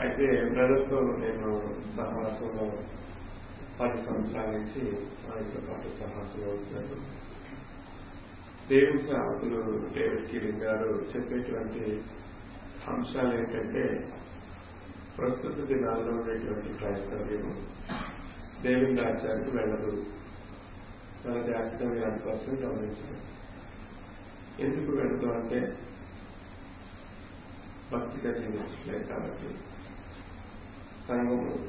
అయితే బ్రదర్తో నేను సహవాసంలో పది సంవత్సరాల నుంచి ఆయనతో పాటు సహవాసంలో ఉంటున్నాను దేవుని సేవకులు డేవిడ్ కిరింగ్ గారు చెప్పేటువంటి అంశాలు ఏంటంటే ప్రస్తుత దినాల్లో ఉండేటువంటి క్రైస్తవ్యం దేవుని రాజ్యానికి వెళ్ళదు చాలా జాగ్రత్తగా మీరు అందుకోసం గమనించాలి ఎందుకు వెళ్ళదు అంటే భక్తిగా జీవించలేదు కాబట్టి సంఘము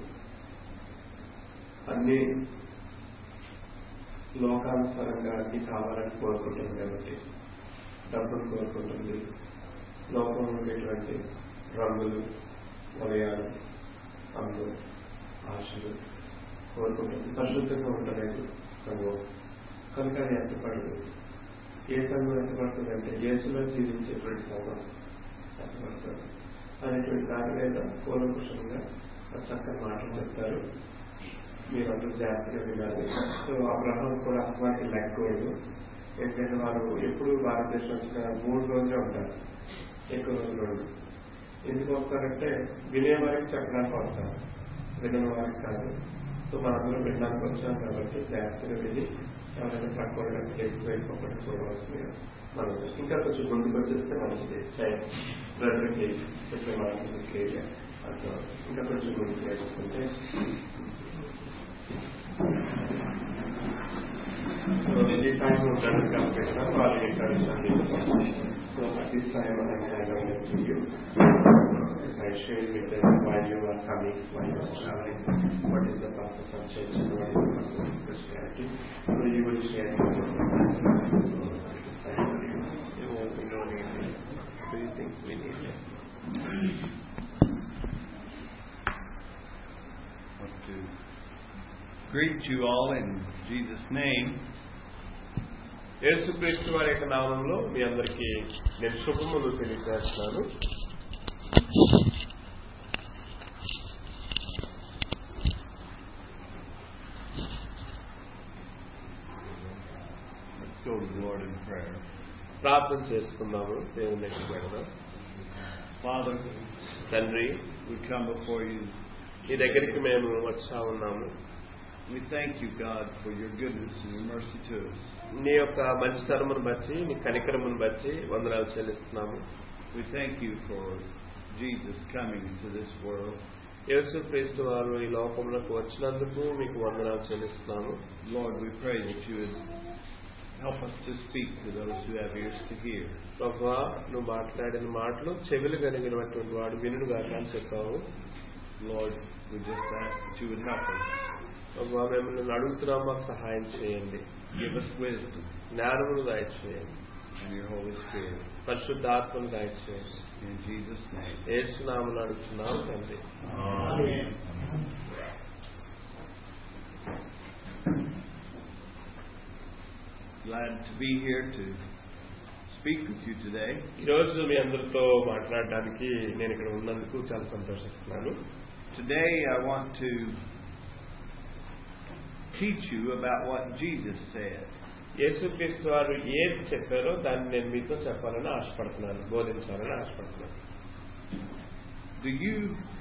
అన్ని లోకానుసారంగా అన్ని కావాలని కోరుకుంటుంది కాబట్టి డబ్బును కోరుకుంటుంది లోకంలో ఉండేటువంటి రంగులు వలయాలు అందం ఆశలు కోరుకుంటుంది పరిశుద్ధంగా ఉండలేదు సంఘం కనుక అది ఎంతపడదు ఏ సంఘం ఎంతపడుతుంది అంటే యేసులో జీవించేటువంటి సంఘం ఎంతపడుతుంది అనేటువంటి దాని మీద కూలంకుషంగా చక్కని మాటలు చెప్తారు మీరు అందరూ జాగ్రత్తగా వినాలి సో అబ్రహం కూడా వారికి లెక్కకూడదు ఎందుకంటే వారు ఎప్పుడు భారతదేశం వచ్చిన మూడు రోజులే ఉంటారు ఎక్కువ రోజులు ఉండదు ఎందుకు వస్తారంటే వినే వారికి చెప్పడానికి వస్తారు వినని వారికి కాదు సో మనందరం వినడానికి వచ్చాం కాబట్టి జాగ్రత్తగా విని ఎవరైనా తక్కువ ఎక్కువ వెళ్ళిపోకుండా చూడవలసింది మనం ఇంకా కొంచెం ముందుకు వచ్చేస్తే మంచిది బ్రదర్కి చెప్పే మాటలు క్లియర్ అట్లా ఇంకా కొంచెం ముందుకు వేసుకుంటే So this is time of general conversation of all the traditions. So at this time I am handing it to you. As I shared with them why you are coming, why you are traveling, what is the purpose of church, and what is the purpose of Christianity. So you will share with them. So this time you won't be knowing anything. Do you think we need it? want to greet you all in Jesus' name. యేసుక్రీస్తు వారి యొక్క నామంలో మీ అందరికీ నేను శుభములు తెలియజేస్తున్నాను Let's go to the Lord in prayer. ప్రార్థన చేసుకుందాము దేవుని దగ్గర పెడదాం Father, తండ్రి we come before you. ఈ దగ్గరికి మేము వచ్చా ఉన్నాము We thank you, God, for your goodness and your mercy to us. నీ యొక్క మంచితనమును బట్టి నీ కనికరమును బట్టి వందనాలు చెల్లిస్తున్నాము We thank you for Jesus coming into this world. యేసు క్రీస్తు వారు ఈ లోకంలోకి వచ్చినందుకు మీకు వందనాలు చెల్లిస్తున్నాము Lord, we pray that you would help us to speak to those who have ears to hear. ప్రభా నువ్వు మాట్లాడిన మాటలు చెవులు కలిగినటువంటి వాడు వినుడుగా అని చెప్పావు Lord, we just ask that you would help us. ప్రభా మిమ్మల్ని అడుగుతున్నాం మాకు సహాయం చేయండి Give us wisdom జ్ఞానమును దయచేయండి and your Holy Spirit. పరిశుద్ధాత్మను దయచేయండి In Jesus' name. ఏసునామను అడుగుతున్నాం తండ్రి Amen. Glad to be here to speak with you today. ఈరోజు మీ అందరితో మాట్లాడడానికి నేను ఇక్కడ ఉన్నందుకు చాలా సంతోషిస్తున్నాను Today I want to teach you about what Jesus said. యేసుక్రీస్తు వారు ఏది చెప్పారో దాన్ని నేను మీతో చెప్పాలని ఆశపడుతున్నాను బోధించాలని ఆశపడుతున్నాను Do you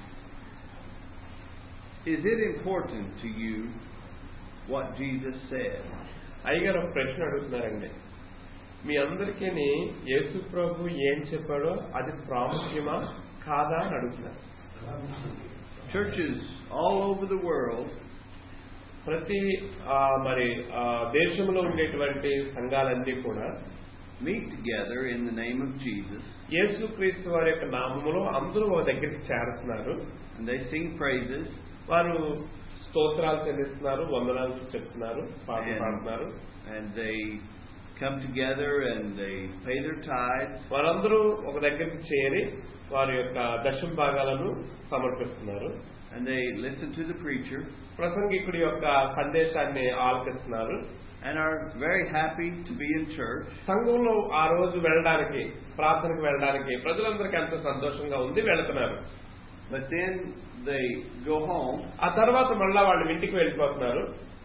is it important to you what Jesus said? అయ్యగారు ఒక ప్రశ్న అడుగుతున్నారండి మీ అందరికీ యేసు ప్రభు ఏం చెప్పాడో అది ప్రాముఖ్యమా కాదా అని అడుగుతున్నారు Churches all over the world ప్రతి ఆ, మరి ఆ, దేశంలో ఉండేటువంటి సంఘాలన్నీ కూడా meet together in the name of Jesus యేసుక్రీస్తు వారి యొక్క నామములో అందరూ ఒక దగ్గరికి చేరుతున్నారు and they sing praises వారు స్తోత్రాలు చెల్లిస్తున్నారు వందనాలు చెప్తున్నారు పాటలు And- పాడుతున్నారు and they come together and they pay their tithes వారందరూ ఒక దగ్గరికి చేరి వారి యొక్క దశమ భాగాలను సమర్పిస్తున్నారు and they listen to the preacher ప్రసంగికుడి యొక్క సందేశాన్ని ఆలకిస్తున్నారు and are very happy to be in church సంఘంలో ఆ రోజు వెళ్ళడానికి ప్రార్థనకు వెళ్ళడానికి ప్రజలందరికీ ఎంతో సంతోషంగా ఉంది వెళుతున్నారు but then they go home ఆ తర్వాత మళ్ళా వాళ్ళు ఇంటికి వెళ్ళిపోతున్నారు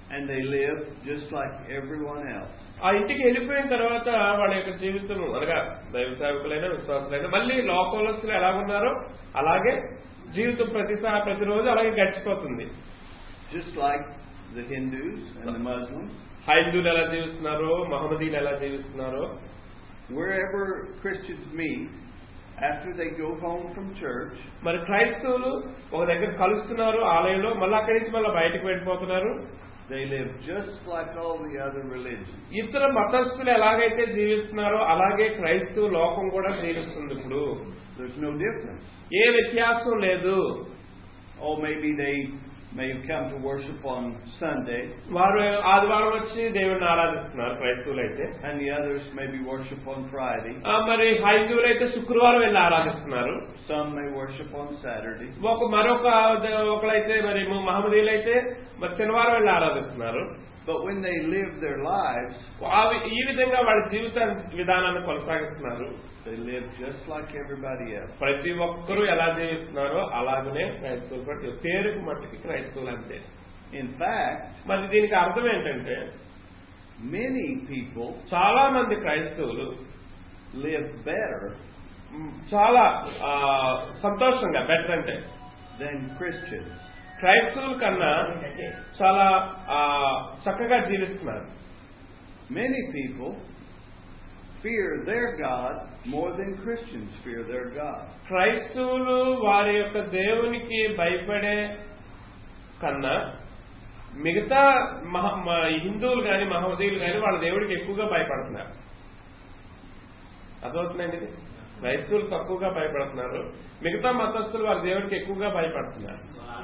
and they live just like everyone else. ఆ ఇంటికి వెళ్ళిపోయిన తర్వాత వాళ్ళ యొక్క జీవితం అనగా దైవ సేవకులైన విశ్వాసులైన మళ్ళీ లోకంలో ఎలా ఉన్నారో అలాగే జీవితం ప్రతిసారి ప్రతిరోజు అలాగే గడిచిపోతుంది Just like the Hindus and the Muslims, హైందువులు ఎలా జీవిస్తున్నారో మహమ్మదీలు ఎలా జీవిస్తున్నారో wherever Christians meet, after they go home from church, మరి క్రైస్తవులు ఒక దగ్గర కలుస్తున్నారు ఆలయంలో మళ్ళీ అక్కడి నుంచి మళ్ళీ బయటకు వెళ్ళిపోతున్నారు they live just like all the other religions. ఇతర మతస్థులు ఎలాగైతే జీవిస్తున్నారో అలాగే క్రైస్తవ లోకం కూడా జీవిస్తుంది ఇప్పుడు There's no difference. ఏ వ్యత్యాసం లేదు Oh, maybe they may have come to worship on Sunday, వారు ఆదివారం వచ్చి దేవుడిని ఆరాధిస్తున్నారు క్రైస్తవులు అయితే and the others maybe worship on Friday. ఆ, మరి హైందువులు అయితే శుక్రవారం వెళ్ళి ఆరాధిస్తున్నారు Some may worship on Saturday. ఒక మరొక ఒకలైతే మరి మహమ్మదీలు అయితే మరి శనివారం వెళ్ళి ఆరాధిస్తున్నారు But when they live their lives, ఆ- ఈ విధంగా వాళ్ళ జీవిత విధానాన్ని కొనసాగిస్తున్నారు they live just like everybody else. ప్రతి ఒక్కరూ ఎలా జీవిస్తున్నారో అలాగనే క్రైస్తవులు కూడా పేరుకు మట్టుకి క్రైస్తవులు అంతే In fact, మరి దీనికి అర్థం ఏంటంటే many people చాలా మంది క్రైస్తవులు live better మ్, చాలా ఆ, సంతోషంగా బెటర్ అంటే than Christians. క్రైస్తవుల కన్నా చాలా ఆ, చక్కగా జీవిస్తున్నారు Many people fear their God more than Christians fear their God. క్రైస్తవులు వారి యొక్క దేవునికి భయపడే కన్నా మిగతా మహ మ- హిందువులు కానీ మహమ్మదీయులు కానీ వాళ్ళ దేవుడికి ఎక్కువగా భయపడుతున్నారు అర్థమవుతుందండి ఇది క్రైస్తవులు తక్కువగా భయపడుతున్నారు మిగతా మతస్థులు వాళ్ళ దేవుడికి ఎక్కువగా భయపడుతున్నారు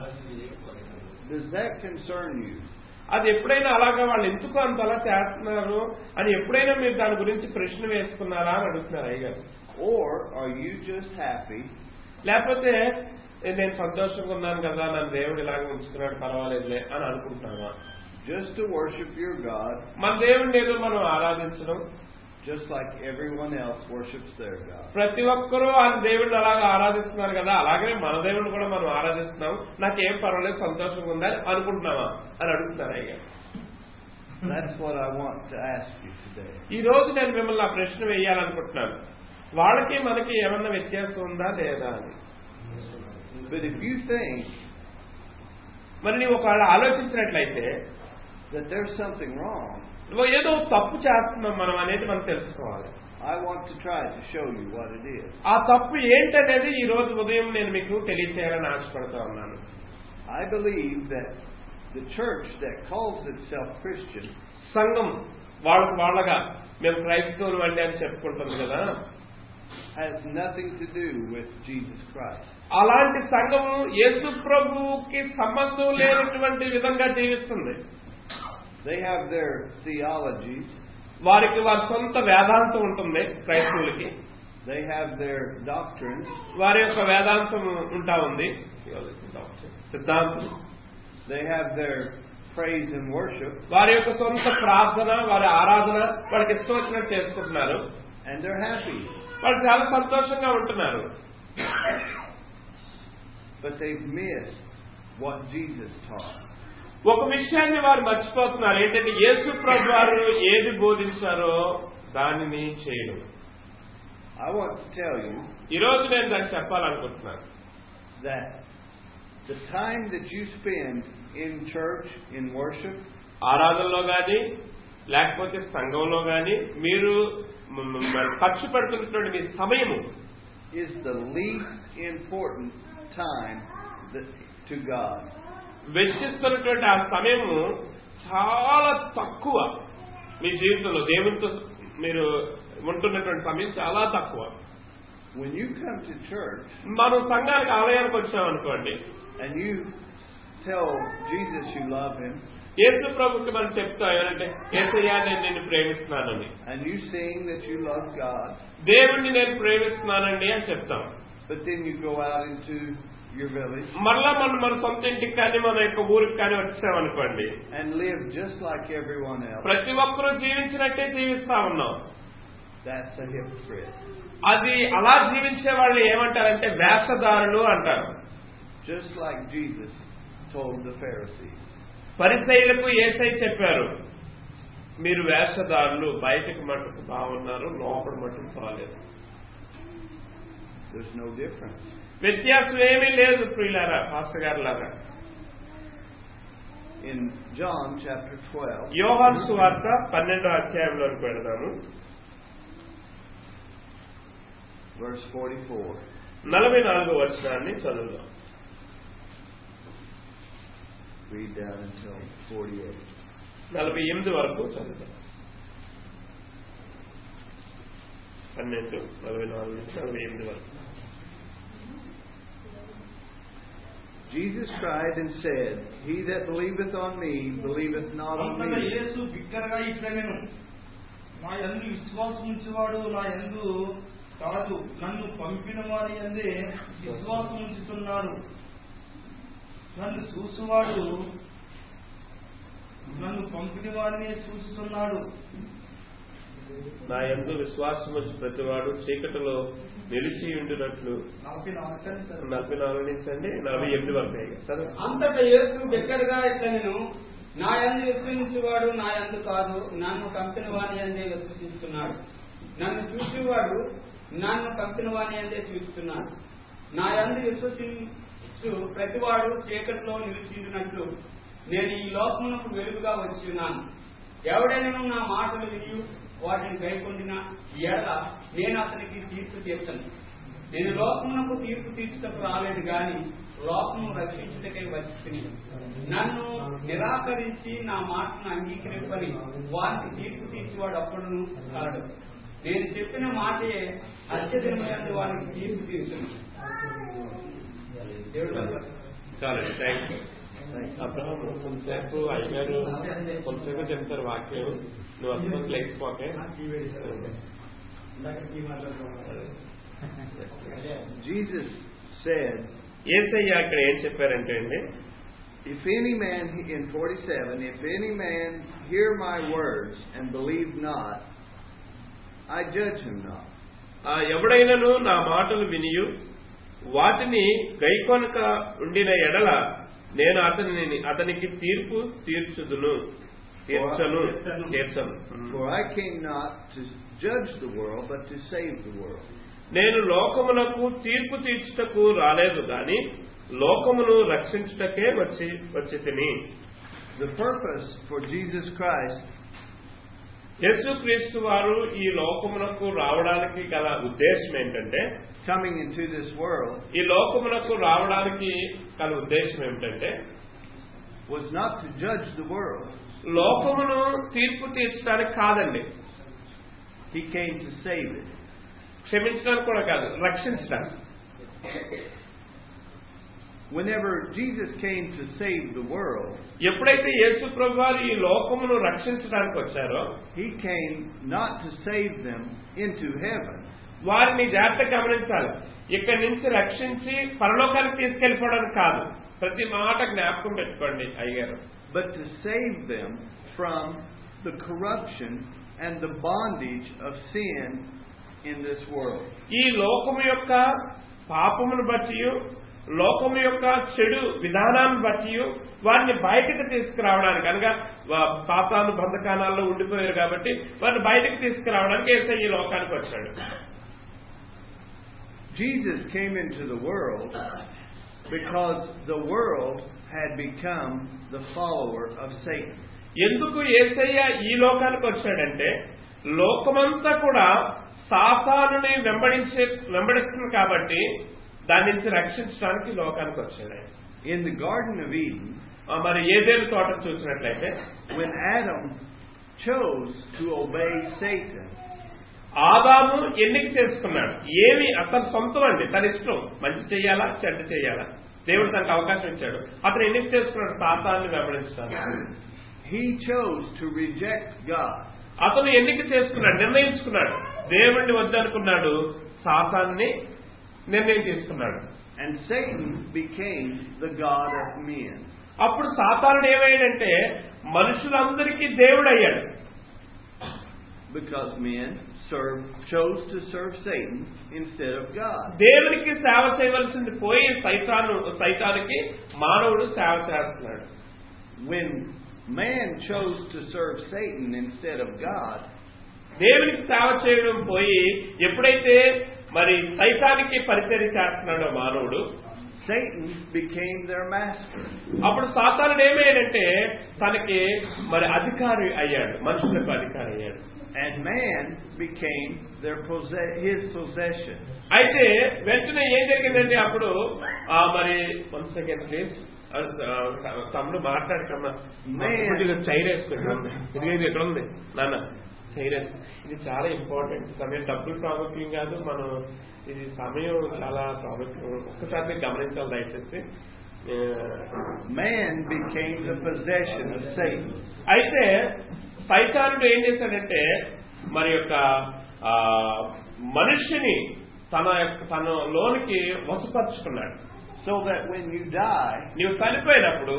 Does that concern you? అది ఎప్పుడైనా అలాగా వాళ్ళు ఎందుకు అంత అలా చేస్తున్నారు అని ఎప్పుడైనా మీరు దాని గురించి ప్రశ్న వేసుకున్నారా అని అడుగుతున్నారు అయ్యగారు Or are you just happy లేకపోతే "ఏ, నేను సంతోషంగా ఉన్నాను కదా నన్ను దేవుడు ఇలాగ ఉంచుతున్నాడు పర్వాలేదులే అని అనుకుంటున్నావా just to worship your God మన దేవుడిని ఏదో మనం ఆరాధించడం just like everyone else worships their God? ప్రతి ఒక్కరూ ఆ దేవుడిని అలాగా ఆరాధిస్తున్నారు కదా అలాగే మన దేవుడిని కూడా మనం ఆరాధిస్తున్నాం నాకేం పర్వాలేదు సంతోషంగా ఉందా అని అనుకుంటున్నావా అని అడుగుతున్నారు అయ్యా That's what I want to ask you today. ఈ రోజు నేను మిమ్మల్ని ఆ ప్రశ్న వేయాలనుకుంటున్నాను వాళ్ళకి మనకి ఏమన్నా వ్యత్యాసం ఉందా లేదా అని But if you think మరి నీవు ఒకవేళ ఆలోచించినట్లయితే that there's something wrong, నువ్వు ఏదో తప్పు చేస్తున్నాం మనం అనేది మనం తెలుసుకోవాలి I want to try to show you what it is. ఆ తప్పు ఏంటనేది ఈ రోజు ఉదయం నేను మీకు తెలియచేయాలని ఆశపడుతూ ఉన్నాను I believe that the church that calls itself Christian సంఘం వాళ్ళకు వాళ్ళగా మేము క్రైస్తవులు అండి అని చెప్పుకుంటుంది కదా has nothing to do with Jesus Christ. అలాంటి సంఘము యేసు ప్రభువుకి సంబంధం లేనటువంటి విధంగా జీవిస్తుంది They have their theologies, వారికి వారి సొంత వేదాంతం ఉంటుంది క్రైస్తవులకి they have their doctrines, వారి యొక్క వేదాంతం ఉంటా ఉంది సిద్ధాంతం they have their praise and worship, వారి యొక్క సొంత ప్రార్థన వారి ఆరాధన వాళ్ళకి ఇష్టం వచ్చినట్టు చేసుకుంటున్నారు and they're happy. వాళ్ళు చాలా సంతోషంగా ఉంటున్నారు But they've missed what Jesus taught. ఒక విషయాన్ని వారు మర్చిపోతున్నారు ఏంటంటే యేసు ప్రభు వారు ఏది బోధించారో దానిని చేయడం I want to tell you ఈ రోజు నేను దాన్ని చెప్పాలనుకుంటున్నాను that the time that you spend in church, in worship, ఆరాధనలో గాని లేకపోతే సంఘంలో గాని మీరు మ- మ- మ- ఖర్చు పెడుతున్నటువంటి మీ సమయము is the least important time that, to God. వెచ్చిస్తున్నటువంటి ఆ సమయము చాలా తక్కువ మీ జీవితంలో దేవునితో మీరు ఉంటున్నటువంటి సమయం చాలా తక్కువ When you come to church మనం సంఘానికి ఆలయానికి వచ్చాం అనుకోండి and you tell Jesus you love him, యేసు ప్రభుకి మనం చెప్తాం ఏమంటే ఏసయ్యా నేను నిన్ను ప్రేమిస్తున్నానని and you sing that you love God, దేవుణ్ణి నేను ప్రేమిస్తున్నానండి అని చెప్తాం but then you go out into your village మరలా మనం మన సొంత ఇంటికి కానీ మన యొక్క ఊరికి కానీ వచ్చాం అనుకోండి and live just like everyone else, ప్రతి ఒక్కరూ జీవించినట్టే జీవిస్తా ఉన్నాం that's a hypocrite. అది అలా జీవించే వాళ్ళు ఏమంటారంటే వేషధారులు అంటారు Just like Jesus told the Pharisees. పరిసైలకు ఏసై చెప్పారు మీరు వేషధారులు బయటకు మట్టుకు బాగున్నారు లోపల మట్టుకు బాగాలేదు There's no difference. వ్యత్యాసం ఏమీ లేదు ప్రియులారా పాస్టర్ గారు లాగా In John chapter 12, యోహాన్ సువార్త పన్నెండో అధ్యాయంలోకి పెడదాము verse 44. నలభై నాలుగో వచనాన్ని చదువుదాం Read down until 48. నలభై ఎనిమిది వరకు చదువుదాం పన్నెండు నలభై నాలుగు నుంచి నలభై ఎనిమిది వరకు Jesus cried and said, He that believeth on me believeth not on అంతటా me, యేసు బిగ్గరగా ఇట్లా నేను నా ఎందు విశ్వాసం ఉంచేవాడు నా ఎందు కాదు నన్ను పంపిన వారి అందే విశ్వాసం ఉంచుతున్నాడు నన్ను చూసువాడు నన్ను పంపిన వారిని చూస్తున్నాడు నా ఎందు విశ్వాసం వచ్చి ప్రతివాడు చీకటిలో నిలిచి ఉండినట్లు నలభై నాలుగు నలభై నాలుగు నుంచి అండి నలభై ఎనిమిది వరకు అయ్యాయి. చదవండి. అంతటా యేసు బిగ్గరగా ఇట్లనెను నా యందు విశ్వసించేవాడు నా యందు కాదు నన్ను పంపిన వాని అందే విశ్వసిస్తున్నాడు నన్ను చూసేవాడు నన్ను పంపిన వాని అందే చూస్తున్నాడు నా యందు విశ్వసించు ప్రతివాడు చీకటిలో నిలిచిండినట్లు నేను ఈ లోకమునకు వెలుగుగా వచ్చి ఉన్నాను ఎవడైనా నా మాటలు విని వాటిని గైకొండిన ఎడల నేను అతనికి తీర్పు తీర్చను నేను లోకమునకు తీర్పు తీర్చుటకు రాలేదు గాని లోకము రక్షించుటకై వచ్చి నన్ను నిరాకరించి నా మాటను అంగీకరింపని వారికి తీర్పు తీర్చేవాడు అప్పుడును కాడు నేను చెప్పిన మాటే అత్యధికమైనందు వారికి తీర్పు తీర్చును దేవుడు వందనాలు. చాలండి థ్యాంక్ యూ అబ్రహం కొంతసేపు అయ్యారు కొంతసేపు చెప్తారు వాక్యం నువ్వు అసలు లేకపోతే Jesus said, ఏసయ్య అక్కడ ఏం చెప్పారంటే అండి If any man, in 47, if any man hear my words and believe not, I judge him not. ఆ ఎవడైనను నా మాటలు వినియు వాటిని గైకొనక ఉండిన ఎడల నేను అతనిని అతనికి తీర్పు తీర్చుదును తీర్చను తీర్చను For I came not to judge the world, but to save the world. నేను లోకమునకు తీర్పు తీర్చుటకు రాలేదు గాని లోకమును రక్షించుటకే వచ్చి వచ్చి తిని The purpose for Jesus Christ యేసుక్రీస్తు వారు ఈ లోకమునకు రావడానికి గల ఉద్దేశం ఏంటంటే coming into this world ఈ లోకమునకు రావడానికి గల ఉద్దేశం ఏమిటంటే was not to judge the world. లోకమును తీర్పు తీర్చడానికి కాదండి He came to save it. క్షమించడానికి కూడా కాదు రక్షించడానికి Whenever Jesus came to save the world, ఎప్పుడైతే యేసు ప్రభు వారు ఈ లోకమును రక్షించడానికి వచ్చారో He came not to save them into heaven, వారిని జాగ్రత్త గమనించాలి ఇక్కడి నుంచి రక్షించి పరలోకానికి తీసుకెళ్లిపోవడానికి కాదు ప్రతి మాట జ్ఞాపకం పెట్టుకోండి అయ్యారు but to save them from the corruption and the bondage of sin in this world. ఈ లోకము యొక్క పాపమును బట్టి లోకము యొక్క చెడు విధానాన్ని బట్టి వారిని బయటకు తీసుకురావడానికి అనగా వా- పాపాలు బంధకానాల్లో ఉండిపోయారు కాబట్టి వారిని బయటకు తీసుకురావడానికి ఏసై ఈ లోకానికి వచ్చాడు Jesus came into the world because the world had become the follower of Satan. ఎందుకు ఏసయ్య ఈ లోకానికి వచ్చాడంటే లోకమంతా కూడా సాతానుని వెంబడించే వెంబడిస్తుంది కాబట్టి దాని నుంచి రక్షించడానికి ఈ లోకానికి వచ్చాడు ఆయన. In the Garden of Eden, ఆ, మరి ఏదేలు తోట చూసినట్లయితే when Adam chose to obey Satan, ఆదాము ఎన్నిక చేసుకున్నాడు ఏమి అతని సొంతం అండి తన ఇష్టం మంచి చేయాలా చెడ్డ చేయాలా దేవుడు తనకు అవకాశం ఇచ్చాడు అతను ఎన్నిక చేసుకున్నాడు సాతాన్ని వెంబడించడానికి he chose to reject God. అతను ఎన్నిక చేసుకున్నాడు నిర్ణయించుకున్నాడు దేవుణ్ణి వద్దనుకున్నాడు సాతాన్ని నిర్ణయం తీసుకున్నాడు And Satan became the God of men. అప్పుడు సాతానుడు ఏమయ్యాడంటే మనుషులందరికీ దేవుడు అయ్యాడు Because men serve, chose to serve Satan instead of God. దేవునికి సేవ చేయవలసింది పోయి సైతాను సైతానికి మానవుడు సేవ చేస్తున్నాడు when man chose to serve Satan instead of God, దేవునికి సేవ చేయడం పోయి ఎప్పుడైతే మరి సైతానికి పరిచయం చేస్తున్నాడో మానవుడు Satan became their master. అప్పుడు సాతానుడు ఏమయ్యాడంటే తనకి మరి అధికారి అయ్యాడు మనుషులకు అధికారి అయ్యాడు And man became their possess- his possession. అయితే వెంటనే ఏం జరిగిందంటే అప్పుడు ఆ మరి వన్ సెకండ్ ప్లీజ్ తమ్ముడు మాట్లాడకమ్మా Man. కొద్దిగా చైర్ వేసుకుంటాం ఇది ఇది ఎక్కడ ఉంది నాన్న చైర్ వేసుకో ఇది చాలా ఇంపార్టెంట్ సమయం డబ్బులు ప్రాముఖ్యం కాదు మనం ఇది సమయం చాలా ప్రాముఖ్యం ఒక్కసారి మీరు గమనించాలి దయచేసి ఆ, Man became the possession of Satan. అయితే సైతానుడు ఏం చేశాడంటే మరి యొక్క ఆ, మనిషిని తన యొక్క తన లోనికి వసపరుచుకున్నాడు So that when you die, నీవు చనిపోయినప్పుడు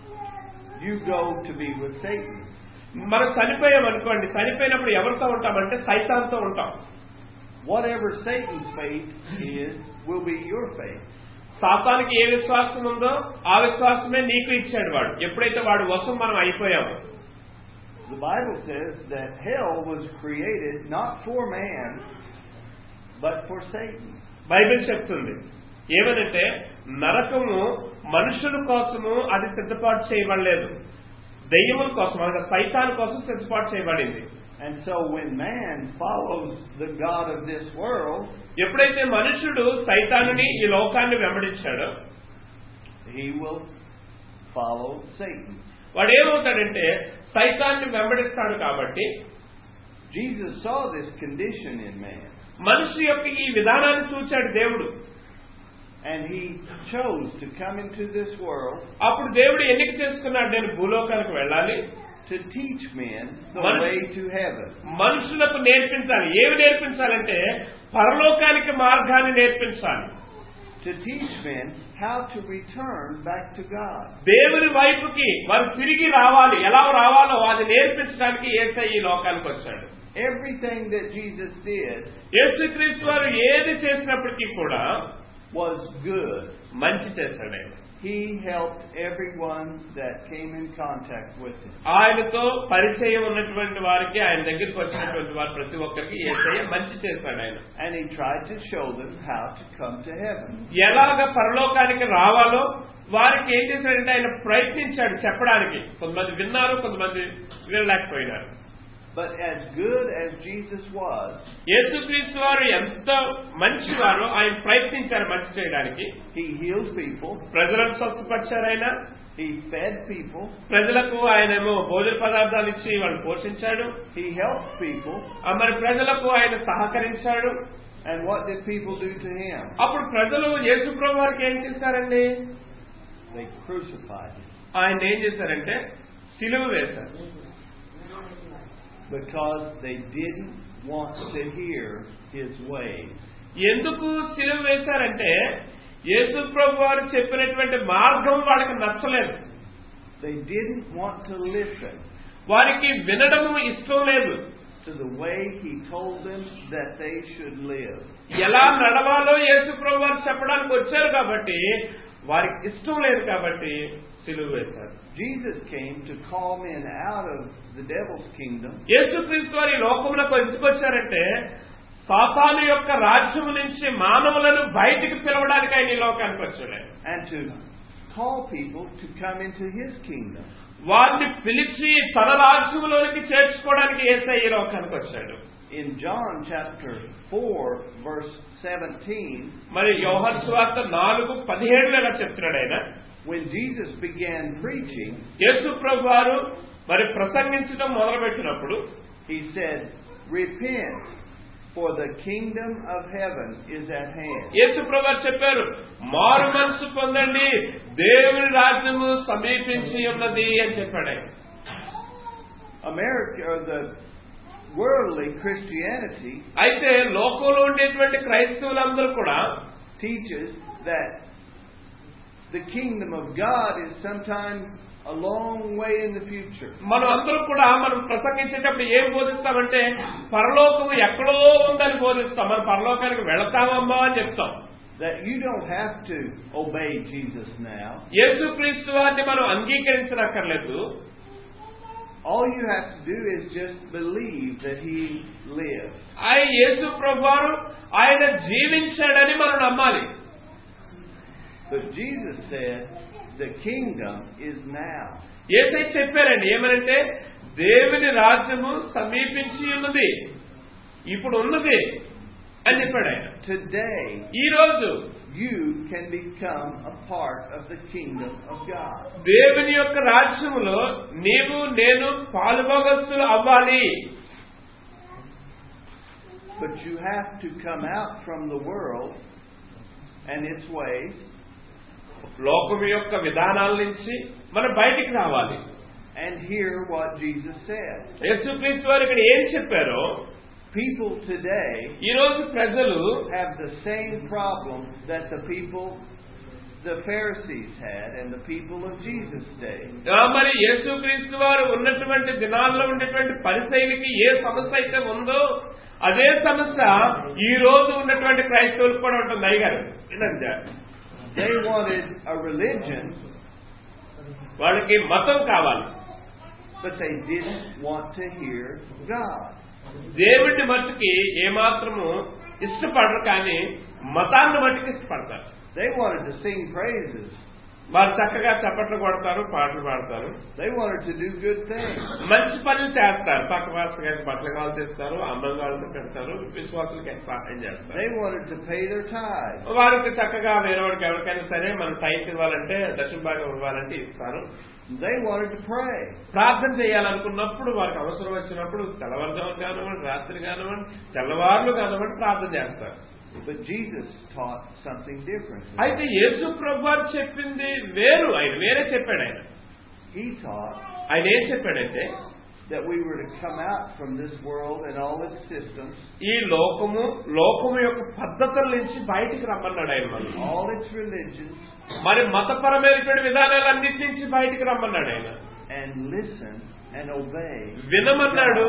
you go to be with Satan. మనం చనిపోయామనుకోండి చనిపోయినప్పుడు ఎవరితో ఉంటామంటే సైతాన్తో ఉంటాం Whatever Satan's fate is, will be your fate. సాతానికి ఏ విశ్వాసం ఉందో ఆ విశ్వాసమే నీకు ఇచ్చాడు వాడు ఎప్పుడైతే వాడు వశం మనం అయిపోయామో The Bible says that hell was created not for man, but for Satan. Bible చెప్తుంది ఏమనంటే నరకము మనుషుల కోసము అది సిద్ధపాటు చేయబడలేదు దెయ్యముల కోసం అనగా సైతాన్ కోసం సిద్ధపాటు చేయబడింది And so when man follows the God of this world, ఎప్పుడైతే మనుషుడు సైతానుని ఈ లోకాన్ని వెంబడించాడో he will follow Satan. వాడు ఏమవుతాడంటే సైతాన్ని వెంబడిస్తాడు కాబట్టి Jesus saw this condition in man, మనిషి యొక్క ఈ విధానాన్ని చూచాడు దేవుడు and he chose to come into this world అప్పుడు దేవుడు ఎన్నిక చేసుకున్నాడు నేను భూలోకానికి వెళ్ళాలి to teach men the Mon- way to heaven. మనుషులకు నేర్పించాలి ఏమి నేర్పించాలంటే పరలోకానికి మార్గాన్ని నేర్పించాలి To teach men how to return back to God. దేవుని వైపుకి వారు తిరిగి రావాలి ఎలా రావాలో అది నేర్పించడానికి ఏసై ఈ లోకానికి వచ్చాడు Everything that Jesus did యేసుక్రీస్తు వారు ఏది చేసినప్పటికీ కూడా was good. మంచి చేశాడు ఆయన He helped everyone that came in contact with him. ఆయనతో పరిచయం ఉన్నటువంటి వారికి ఆయన దగ్గరికి వచ్చినటువంటి వారు ప్రతి ఒక్కరికి ఏసయ్య మంచి చేశాడు ఆయన And he tried to show them how to come to heaven. ఎలాగ పరలోకానికి రావాలో వారికి ఏం చేశాడంటే ఆయన ప్రయత్నించాడు చెప్పడానికి కొంతమంది విన్నారు కొంతమంది వినలేకపోయినారు But as good as Jesus was, యేసుక్రీస్తు వారు ఎంత మంచివారో ఆయన ప్రయత్నించారు మంచి చేయడానికి he healed people, ప్రజలకు స్వస్థపరిచారు ఆయన he fed people, ప్రజలకు ఆయనేమో భోజన పదార్థాలు ఇచ్చి వాళ్ళు పోషించాడు he helped people. ఆ మరి ప్రజలకు ఆయన సహకరించాడు And what did people do to him? అప్పుడు ప్రజలు యేసుప్రభు వారికి ఏం చేశారండి They crucified him ఆయన ఏం చేశారంటే సిలువ వేశారు because they didn't want to hear his ways. ఎందుకు సిలువ వేశారంటే యేసుప్రభు వారు చెప్పినటువంటి మార్గం వాళ్ళకి నచ్చలేదు They didn't want to listen వారికి వినడము ఇష్టం లేదు to the way he told them that they should live. ఎలా నడవాలో యేసుప్రభు వారు చెప్పడానికి వచ్చారు కాబట్టి వారికి ఇష్టం లేదు కాబట్టి సిలువ వేశారు Jesus came to call men out of the devil's kingdom యేసుక్రీస్తు వారి లోకములకు ఎందుకు వచ్చారంటే సాతాను యొక్క రాజ్యము నుంచి మానవులను బయటికి పిలవడానికి ఆయన ఈ లోకానికి వచ్చాడు ఆయన. and to call people to come into his kingdom. వారిని పిలిచి తన రాజ్యములోనికి చేర్చుకోవడానికి ఏసై ఈ లోకానికి వచ్చాడు In John chapter 4, verse 17, మరి యోహన్ సువార్త నాలుగు పదిహేడులో ఇలా చెప్తున్నాడు ఆయన when Jesus began preaching, యేసు ప్రభు వారు మరి ప్రసంగించడం మొదలుపెట్టినప్పుడు he said, Repent, for the kingdom of heaven is at hand. యేసు ప్రభు వారు చెప్పారు మారు మనసు పొందండి దేవుని రాజ్యము సమీపించి ఉన్నది అని చెప్పాడు ఆయన America, or the worldly Christianity, అయితే లోకంలో ఉండేటువంటి క్రైస్తవులందరూ కూడా teaches that the kingdom of God is sometime a long way in the future. మనం అందరూ కూడా మనం ప్రసంగించేటప్పుడు ఏం బోధిస్తామంటే పరలోకము ఎక్కడో ఉందని బోధిస్తాం మనం పరలోకానికి వెళతామమ్మా అని చెప్తాం that you don't have to obey Jesus now. యేసుక్రీస్తు వారిని మనం అంగీకరించనక్కర్లేదు All you have to do is just believe that He lives. ఆయన యేసు ప్రభువారు ఆయన జీవించాడని మనం నమ్మాలి But Jesus said, the kingdom is now. ఏసై చెప్పారండి ఏమనంటే దేవుని రాజ్యము సమీపించి ఉన్నది ఇప్పుడు ఉన్నది అని చెప్పాడు ఆయన Today, ఈ రోజు you can become a part of the kingdom of God. దేవుని యొక్క రాజ్యములో నీవు నేను పాలుభోగస్తులు అవ్వాలి But you have to come out from the world and its ways లోకం యొక్క విధానాల నుంచి మనం బయటికి రావాలి and hear what Jesus said. యేసుక్రీస్తు వారు ఇక్కడ ఏం చెప్పారో People today ఈ రోజు ప్రజలు have the same problem that the people, the Pharisees had and the people of Jesus' day. ఆ, మరి యేసుక్రీస్తు వారు ఉన్నటువంటి దినాల్లో ఉండేటువంటి పరిశైలికి ఏ సమస్య అయితే ఉందో అదే సమస్య ఈ రోజు ఉన్నటువంటి క్రైస్తవులకు కూడా ఉంటుంది అయ్యగారు వినండి They wanted a religion, వాళ్ళకి మతం కావాలి but they didn't want to hear God. దేవుడిని మట్టుకి ఏమాత్రము ఇష్టపడరు కానీ మతాన్ని మట్టుకు ఇష్టపడతారు They wanted to sing praises. వారు చక్కగా చప్పట్లు కొడతారు పాటలు పాడతారు They wanted to do good things. మంచి పనులు చేస్తారు పక్క వాసులకి బట్టలు కావాలి తెస్తారు అమ్మం కావాలి పెడతారు విశ్వాసులకి సహాయం చేస్తారు They wanted to pay their tithes. వారికి చక్కగా వేరే వాడికి ఎవరికైనా సరే మనం టైం ఇవ్వాలంటే దక్షిణ భాగం ఇవ్వాలంటే ఇస్తారు They wanted to pray. ప్రార్థన చేయాలనుకున్నప్పుడు వారికి అవసరం వచ్చినప్పుడు తెల్లవారుజాము కానివ్వండి రాత్రి కానివ్వండి తెల్లవారులు కానివ్వండి ప్రార్థన చేస్తారు But Jesus taught something different. అయితే యేసు ప్రభు వారు చెప్పింది వేరు ఆయన వేరే చెప్పాడు ఆయన He taught ఆయన ఏం చెప్పాడంటే that we were to come out from this world and all its systems, ఈ లోకము లోకము యొక్క పద్ధతుల నుంచి బయటికి రమ్మన్నాడు ఆయన మనం all its religions, మరి మతపరమైనటువంటి విధానాలన్నిటి నుంచి బయటికి రమ్మన్నాడు ఆయన and listen and obey. వినమన్నాడు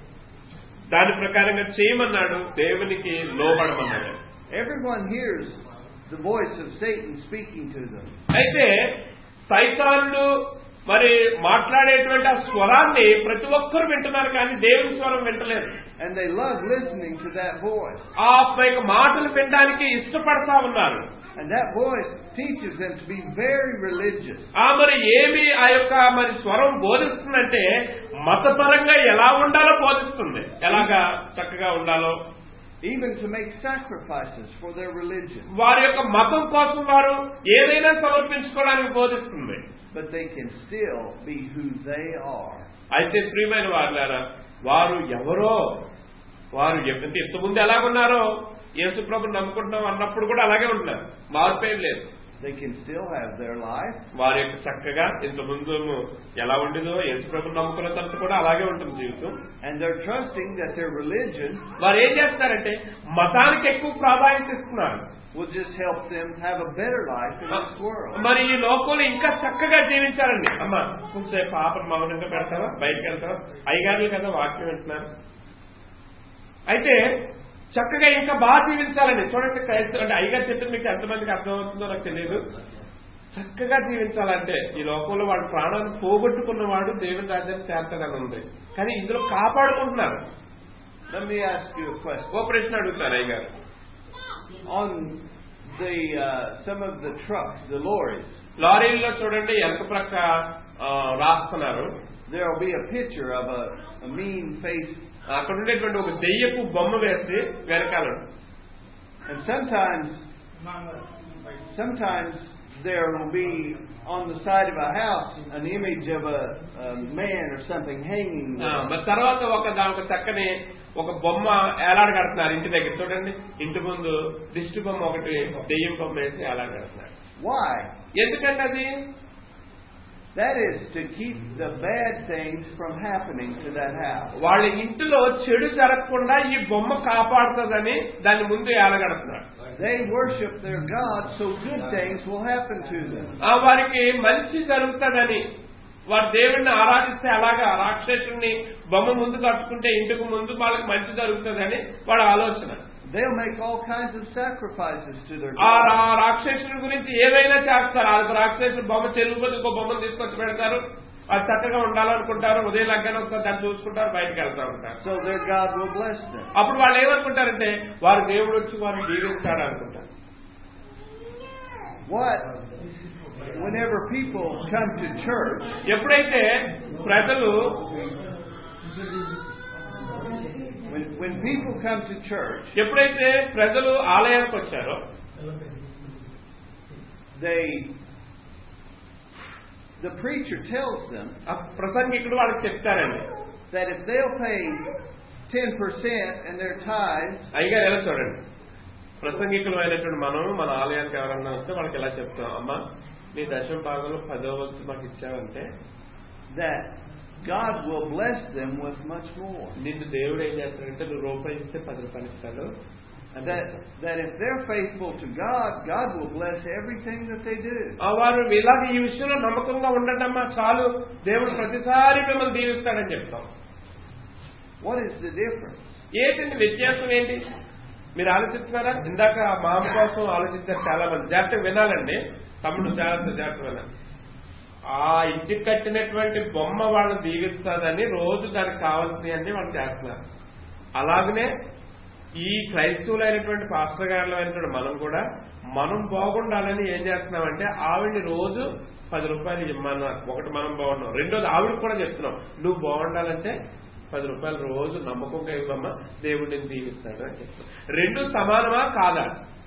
దాని ప్రకారంగా చేయమన్నాడు దేవునికి లోబడమన్నాడు Everyone hears the voice of Satan speaking to them. అయితే సైతాన్లు మరి మాట్లాడేటువంటి ఆ స్వరాన్ని ప్రతి ఒక్కరు వింటున్నారు కానీ దేవుని స్వరం వింటలేదు And they love listening to that voice. ఆ యొక్క మాటలు వినడానికి ఇష్టపడతా ఉన్నారు And that voice teaches them to be very religious. ఆ మరి ఏమి ఆ యొక్క మరి స్వరం బోధిస్తుందంటే మతపరంగా ఎలా ఉండాలో బోధిస్తుంది ఎలాగా చక్కగా ఉండాలో even to make sacrifices for their religion. వారి యొక్క మతం కోసం వారు ఏదైనా సమర్పించుకోవడానికి బోధిస్తుంది But they can still be who they are. అయితే ప్రియమైన వారులారా వారు ఎవరో వారు ఎంత ఇంతకుముందు ఎలాగున్నారో యేసు ప్రభు నమ్ముకుంటున్నాం అన్నప్పుడు కూడా అలాగే ఉంటున్నారు మార్పు ఏం లేదు They can still have their life, వారి యొక్క చక్కగా ఇంతకుముందు ఎలా ఉండేదో యేసు ప్రభు నమ్ముకున్న తర్వాత కూడా అలాగే ఉంటుంది జీవితం and they're trusting that their religion వారు ఏం చేస్తారంటే మతానికి ఎక్కువ ప్రాధాన్యత ఇస్తున్నారు will just help them have a better life in this world. మరి ఈ లోకంలో ఇంకా చక్కగా జీవించాలండి అమ్మ కొంచెం పాప మౌనంగా పెడతావా బయటకు వెళ్తావా అయ్యగారులు కదా వాక్యం వింటున్నారు అయితే చక్కగా ఇంకా బాగా జీవించాలండి చూడండి క్రైస్తవ అంటే అయ్యగారు చెప్పింది మీకు ఎంతమందికి అర్థమవుతుందో నాకు తెలియదు చక్కగా జీవించాలంటే ఈ లోకంలో వాడు ప్రాణాన్ని పోగొట్టుకున్నవాడు దేవుని రాజ్యాన్ని చేస్తాడని ఉంది కానీ ఇందులో కాపాడుకుంటున్నారు Let me ask you a question. ఓ ప్రశ్న అడుగుతారు అయ్యగారు On the uh, some of the trucks, the lorries, లారీల్లో చూడండి వెనక ప్రక్క ఆ, రాస్తున్నారు there will be a picture of a, a mean face, అక్కడ ఉండేటువంటి ఒక దెయ్యపు బొమ్మ వేసి వెనకాల and sometimes sometimes there will be on the side of a house an image of a, a man or something hanging. ఆ, there. మరి తర్వాత ఒక దాని ఒక చక్కని ఒక బొమ్మ ఏలాడు కడుతున్నారు ఇంటి దగ్గర చూడండి ఇంటి ముందు దిష్టి బొమ్మ ఒకటి దెయ్యం బొమ్మ వేసి ఏలాడు కడుతున్నారు Why? ఎందుకంటే అది That is to keep the bad things from happening to that house. వాళ్ళ ఇంటిలో చెడు జరగకుండా ఈ బొమ్మ కాపాడుతుందని దాని ముందు ఏలగడుతున్నారు They worship their God, so good things will happen to them. ఆ వారికి మంచి జరుగుతుందని వారు దేవుణ్ణి ఆరాధిస్తే అలాగా రాక్షసుని బొమ్మ ముందు కట్టుకుంటే ఇంటికి ముందు వాళ్ళకి మంచి జరుగుతుందని వాళ్ళ ఆలోచన they'll make all kinds of sacrifices to their ఆ God. రా- రాక్షసుడి గురించి ఏదైనా చేస్తారు ఆ రాక్షసుడు బొమ్మ తెలుగుపోతే ఇంకో బొమ్మను తీసుకొచ్చి పెడతారు అది చక్కగా ఉండాలనుకుంటారు ఉదయం లగ్గానే ఒకసారి దాన్ని చూసుకుంటారు బయటకు వెళ్తా ఉంటారు So their God will bless them. అప్పుడు వాళ్ళు ఏమనుకుంటారంటే వారు దేవుడు వచ్చి వారిని దీవిస్తాడు అనుకుంటారు What? Whenever people come to church, ఎప్పుడైతే ప్రజలు when, when people come to church, ఎప్పుడైతే ప్రజలు ఆలయానికి వచ్చారో they, the preacher tells them ఆ ప్రసంగికుడు వాళ్ళకి చెప్తారండి that if they'll pay 10% and their tithes, అయ్యగారు ఎలా చూడండి ప్రసంగికులు అయినటువంటి మనం మన ఆలయానికి ఎవరన్నా వస్తే వాళ్ళకి ఎలా చెప్తాం అమ్మా నీ దశమ భాగంలో పదో వంతు మాకు ఇచ్చావంటే that God will bless them with much more. నిన్ను దేవుడు ఏం చేస్తాడంటే నువ్వు రూపాయి ఇస్తే పది రూపాయలు ఇస్తాడు అని That, చెప్తాడు. that if they're faithful to God, God will bless everything that they do. ఆ వారు ఇలాగ ఈ విషయంలో నమ్మకంగా ఉండండి అమ్మా చాలు దేవుడు ప్రతిసారి మిమ్మల్ని దీవిస్తాడని చెప్తాం What is the difference? ఏంటండి వ్యత్యాసం ఏంటి మీరు ఆలోచిస్తున్నారా ఇందాక ఆ మామ కోసం ఆలోచించారు చాలా మంది జాగ్రత్తగా వినాలండి తమ్ముడు జాగ్రత్త జాగ్రత్త వినాలి ఆ ఇంటికి కట్టినటువంటి బొమ్మ వాళ్ళని దీవిస్తుందని రోజు దానికి కావాల్సినవన్నీ వాళ్ళు చేస్తున్నారు అలాగనే ఈ క్రైస్తవులైనటువంటి పాస్టర్ గారులు అయినటువంటి మనం కూడా మనం బాగుండాలని ఏం చేస్తున్నామంటే ఆవిడ్ని రోజు పది రూపాయలు ఇమ్మన్నా ఒకటి మనం బాగున్నాం రెండోది ఆవిడకి కూడా చెప్తున్నాం నువ్వు బాగుండాలంటే పది రూపాయలు రోజు నమ్మకంగా ఇవ్వమ్మా దేవుడు నేను దీవిస్తాడు అని చెప్తాం రెండు సమానమా కాదా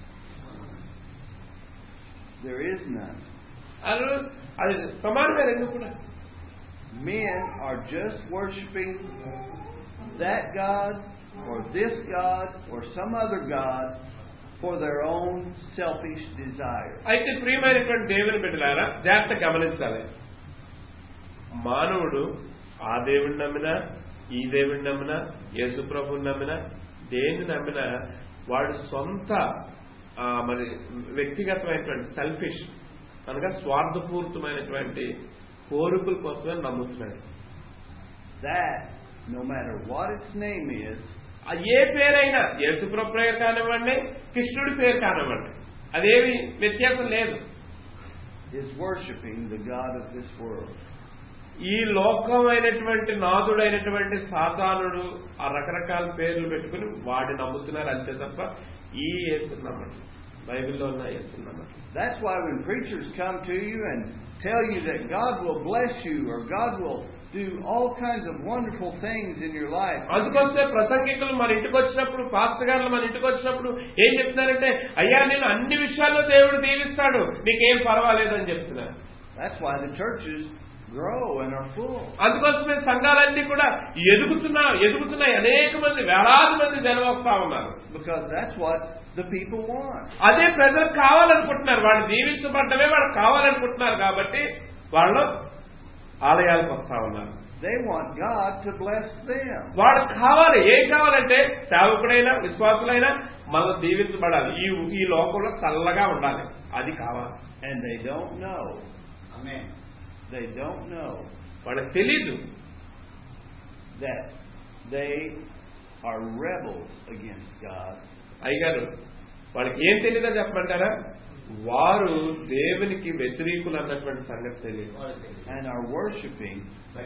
There is none. అది అది సమానమే రెండు కూడా Men are just worshiping that God or this God or some other God for their own selfish desire. అయితే ప్రియమైనటువంటి దేవుని బిడ్డలారా జాగ్రత్త గమనించాలి మానవుడు ఆ దేవుడిని నమ్మినా ఈ దేవుడిని నమ్మినా యేసు ప్రభుని నమ్మినా దేన్ని నమ్మినా వాడు సొంత ఆ, మరి వ్యక్తిగతమైనటువంటి సెల్ఫిష్ అనగా స్వార్థపూరితమైనటువంటి కోరికల కోసమే నమ్ముతున్నాడు That, no matter what its name is, ఆ ఏ పేరైనా యేసుప్రభు పేరు కానివ్వండి కృష్ణుడి పేరు కానివ్వండి అదేమి వ్యత్యాసం లేదు is worshiping the God of this world. ఈ లోకమైనటువంటి నాదుడైనటువంటి సాతానుడు ఆ రకరకాల పేర్లు పెట్టుకుని వాడిని నమ్ముతున్నారు అంతే తప్ప ఈ యేసు నమ్మటం బైబిల్లో ఉన్న యేసు నమ్మటం That's why when preachers come to you and tell you that God will bless you or God will do all kinds of wonderful things in your life, అందుకొస్తే ప్రసంగికులు మన ఇంటికి వచ్చినప్పుడు పాస్టర్ గారు మన ఇంటికి వచ్చినప్పుడు ఏం చెప్తున్నారంటే అయ్యా నేను అన్ని విషయాల్లో దేవుడు దీవిస్తాడు నీకేం పర్వాలేదు అని చెప్తున్నారు that's why the churches grow and are full. అందుకోసమే సంఘాలన్నీ కూడా ఎదుగుతున్నా ఎదుగుతున్నాయి అనేక మంది వేలాది మంది జనం వస్తా ఉన్నారు Because that's what the people want. అదే ప్రజలు కావాలనుకుంటున్నారు వాళ్ళు దీవించబడ్డమే వాళ్ళు కావాలనుకుంటున్నారు కాబట్టి వాళ్ళు ఆలయాలకు వస్తా ఉన్నారు They want God to bless them. వాడు కావాలి ఏం కావాలంటే సేవకుడైనా విశ్వాసులైనా మనం దీవించబడాలి ఈ ఈ లోకంలో చల్లగా ఉండాలి అది కావాలి And they don't know. They don't know వాళ్ళకి తెలీదు that they are rebels against God అయ్యగారు వాళ్ళకి ఏం తెలీదో చెప్పమంటారా వారు దేవునికి వ్యతిరేకులు అన్నటువంటి సంగతి తెలియదు and are worshiping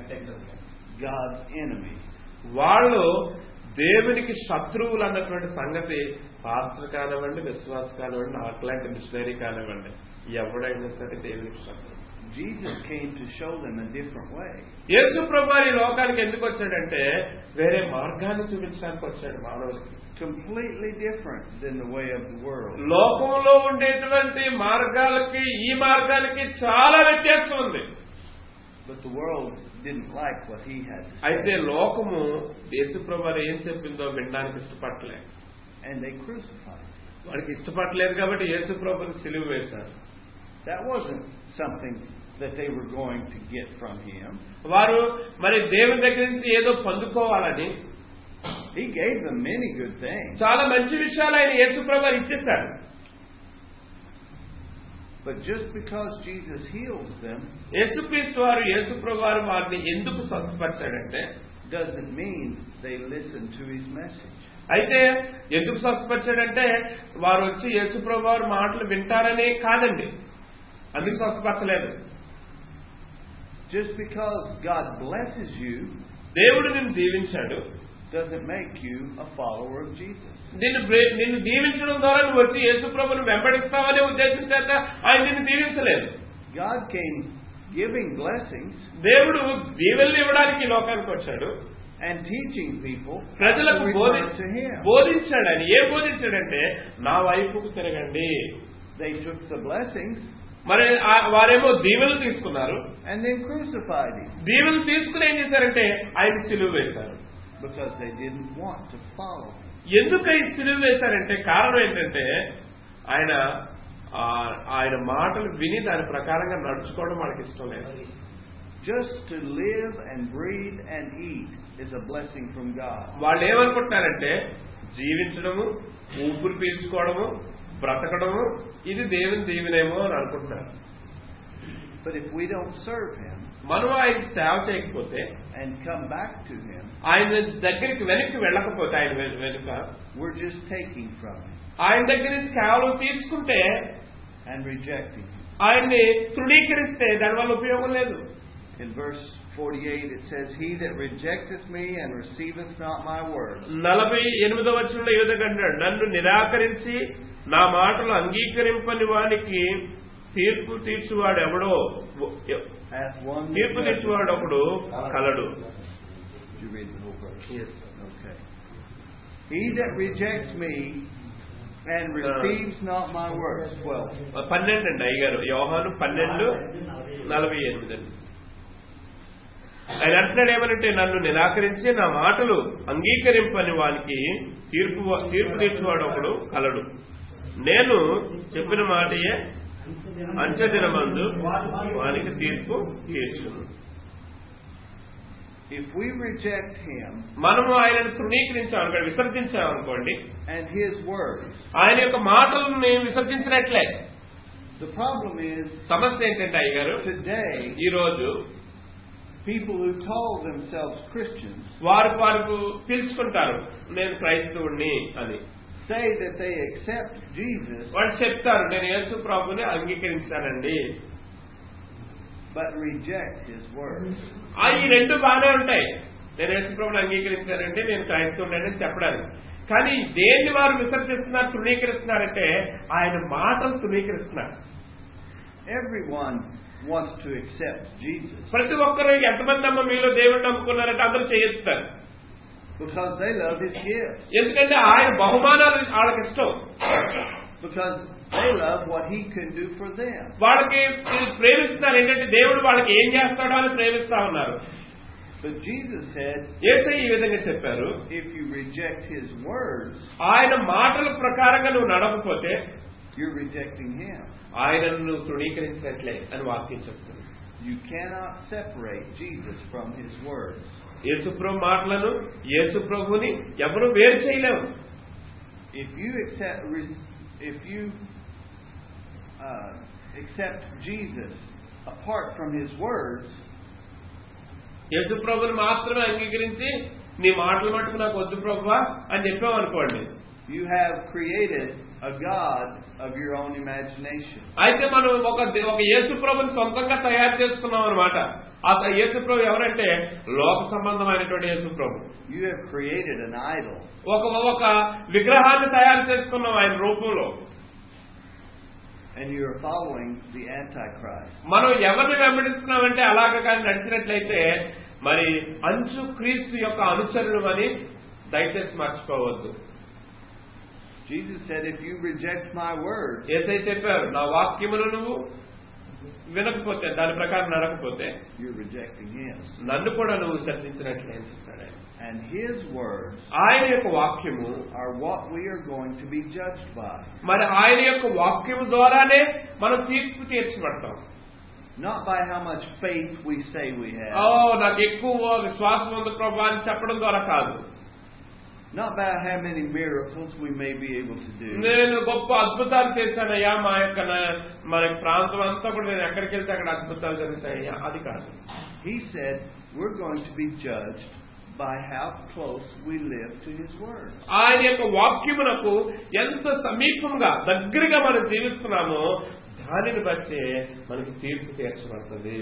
God's enemies. వాళ్ళు దేవునికి శత్రువులు అన్నటువంటి సంగతి పాస్టర్ కానివ్వండి విశ్వాస కానివ్వండి అట్లాంటి మిషనరీ కానివ్వండి ఎవడైనా సరే దేవునికి శత్రువు Jesus came to show them a different way. యేసు ప్రభు ఈ లోకానికి ఎందుకు వచ్చాడంటే వేరే మార్గాన్ని చూపించడానికి వచ్చాడు మానవులకి Completely different than the way of the world. లోకంలో ఉండేటువంటి మార్గాలకి ఈ మార్గాలకి చాలా వ్యత్యాసం ఉంది But the world didn't like what he had to say. అయితే లోకము యేసుప్రభు ఏం చెప్పిందో వినడానికి ఇష్టపడలేదు And they crucified him. వాడికి ఇష్టపడలేదు కాబట్టి యేసుప్రభుని సిలువ వేశారు That wasn't something that they were going to get from him. వారు మరి దేవుని దగ్గర నుంచి ఏదో పొందుకోవాలని He gave them many good things. చాలా మంచి విషయాలు ఆయన యేసుప్రభు ఇచ్చేశారు But just because Jesus heals them యేసుక్రీస్తు వారు యేసుప్రభు వారు వారిని ఎందుకు స్వస్థపరిచాడంటే doesn't mean they listen to his message. అయితే ఎందుకు స్వస్థపరిచాడంటే వారు వచ్చి యేసుప్రభు వారి మాటలు వింటారని కాదండి అందుకు స్వస్థపరచలేదు Just because God blesses you దేవుడు నిన్ను దీవించాడు doesn't make you a follower of Jesus. నిన్ను బ్రే- నిన్ను దీవించడం ద్వారా నువ్వు వచ్చి యేసుప్రభుని వెంబడిస్తావనే ఉద్దేశం చేత ఆయన నిన్ను దీవించలేదు God came giving blessings దేవుడు దీవెల్ని ఇవ్వడానికి ఈ లోకానికి వచ్చాడు and teaching people how ప్రజలకు to Bodhi return to Him. బోధించాడు ఆయన ఏం బోధించాడంటే నా వైపుకు తిరగండి They took the blessings మరి ఆ- వారేమో దీవెలు తీసుకున్నారు and then crucified Him దీవెలు తీసుకుని ఏం చేశారంటే ఆయన సిలువ వేశారు because they didn't want to follow Him. ఎందుకు ఈ సిలువ వేశారంటే కారణం ఏంటంటే ఆయన ఆ- ఆయన మాటలు విని దాని ప్రకారంగా నడుచుకోవడం వాళ్ళకి ఇష్టం లేదు Just to live and breathe and eat is a blessing from God. వాళ్ళు ఏమనుకుంటున్నారంటే జీవించడము ఊపిరి పీల్చుకోవడము బ్రతకడము ఇది దేవుని దీవెనేమో అని అనుకుంటున్నారు But if we don't serve Him మనం ఆయన సేవ చేయకపోతే and come back to Him, ఆయన దగ్గరికి వెనక్కి వెళ్ళకపోతే ఆయన వె- వెనుక we're just taking from Him ఆయన దగ్గర నుంచి కేవలం తీసుకుంటే and rejecting Him. ఆయన్ని తృణీకరిస్తే దానివల్ల ఉపయోగం లేదు In verse 48 it says, He that rejecteth me and receiveth not my words నలభై ఎనిమిదో వచ్చిన ఈ విధంగా అంటాడు నన్ను నిరాకరించి నా మాటలు అంగీకరింపని వానికి తీర్పు తీర్చువాడు ఎవడో hath one that తీర్పు judgeth- తీర్చువాడు ఒకడు కలడు Did you read the whole verse? Okay. He that rejects me and receives not my words. 12. పన్నెండు అండి అయ్యగారు యోహాను పన్నెండు నలభై ఎనిమిది అండి ఆయన అంటున్నాడు ఏమనంటే నన్ను నిరాకరించి నా మాటలు అంగీకరింపని వానికి తీర్పు తీర్పు తీర్చువాడు ఒకడు కలడు నేను చెప్పిన మాటయే అంచెదినమందు వానికి తీర్పు తీర్చును If we reject him మనము ఆయనను తృణీకరించాం అనుకోండి విసర్జించాం అనుకోండి and his words, ఆయన యొక్క మాటలను విసర్జించినట్లే the problem is సమస్య ఏంటంటే అయ్యగారు today ఈ రోజు people who call themselves Christians వారు వారికి పిలుచుకుంటారు నేను క్రైస్తవుణ్ణి అని say that they accept Jesus వాళ్ళు చెప్తారు నేను యేసు ప్రభుని అంగీకరించానండి but reject his words. ఆ ఈ రెండు బాగానే ఉంటాయి నేను యేసు ప్రభుని అంగీకరించానంటే నేను క్రైస్తవుని అని చెప్పడానికి కానీ దేన్ని వారు విసర్జిస్తున్నారు తృణీకరిస్తున్నారంటే ఆయన మాటలు తృణీకరిస్తున్నారు Everyone wants to accept Jesus ప్రతి ఒక్కరు ఎంతమంది అమ్మ మీలో దేవుడిని నమ్ముకున్నారంటే అందరూ చేయిస్తారు because they love his gifts, ఎందుకంటే ఆయన బహుమానాలు వాళ్ళకి ఇష్టం because they love what he can do for them. వాళ్ళకి ప్రేమిస్తున్నారు ఏంటంటే దేవుడు వాళ్ళకి ఏం చేస్తాడో అని ప్రేమిస్తా ఉన్నారు But Jesus said, ఏసై ఈ విధంగా చెప్పారు if you reject his words, ఆయన మాటల ప్రకారంగా నువ్వు నడవకపోతే you're rejecting him. ఆయనను నువ్వు తృణీకరించినట్లే అని వాక్యం చెప్తుంది You cannot separate Jesus from his words. యేసుప్రభు మాటలను యేసుప్రభుని ఎవరు వేరు చేయలేము If you accept, re- if you uh, accept Jesus apart from his words, యేసుప్రభుని మాత్రమే అంగీకరించి నీ మాటలు మటుకు నాకు వద్దు ప్రభువా అని చెప్పామనుకోండి you have created a God of your own imagination. అయితే మనం ఒక ఒక యేసుప్రభుని సొంతంగా తయారు చేసుకున్నాం అనమాట ఆ యేసుప్రభు ఎవరంటే లోక సంబంధమైనటువంటి యేసుప్రభు You have created an idol. ఒక ఒక విగ్రహాన్ని తయారు చేసుకున్నాం ఆయన రూపంలో and you are following the Antichrist. మనం ఎవరిని వెంబడిస్తున్నామంటే అలాగ కానీ నడిచినట్లయితే మరి అంచు క్రీస్తు యొక్క అనుచరులు అని దయచేసి మర్చిపోవద్దు Jesus said, If you reject my words, ఏసై చెప్పారు నా వాక్యమును నువ్వు వినకపోతే దాని ప్రకారం నడకపోతే you're rejecting him. నన్ను కూడా నువ్వు విసర్జించినట్లే అని చెప్పాడు ఆయన. And his words ఆయన యొక్క వాక్యము are what we are going to be judged by. మరి ఆయన యొక్క వాక్యము ద్వారానే మనం తీర్పు తీర్చబడతాం Not by how much faith we say we oh have. నాకు ఎక్కువ విశ్వాసం ఉంది ప్రభా అని చెప్పడం ద్వారా కాదు Not by how many miracles we may be able to do. నేను గొప్ప అద్భుతాలు చేశానయ్యా మా యొక్క నా- మన ప్రాంతం అంతా కూడా నేను ఎక్కడికి వెళ్తే అక్కడ అద్భుతాలు జరుగుతాయ్యా అది కాదు He said, We're going to be judged by how close we live to His Word. ఆయన యొక్క వాక్యమునకు ఎంత సమీపంగా దగ్గరగా మనం జీవిస్తున్నామో దానిని బట్టి మనకి తీర్పు తీర్చబడుతుంది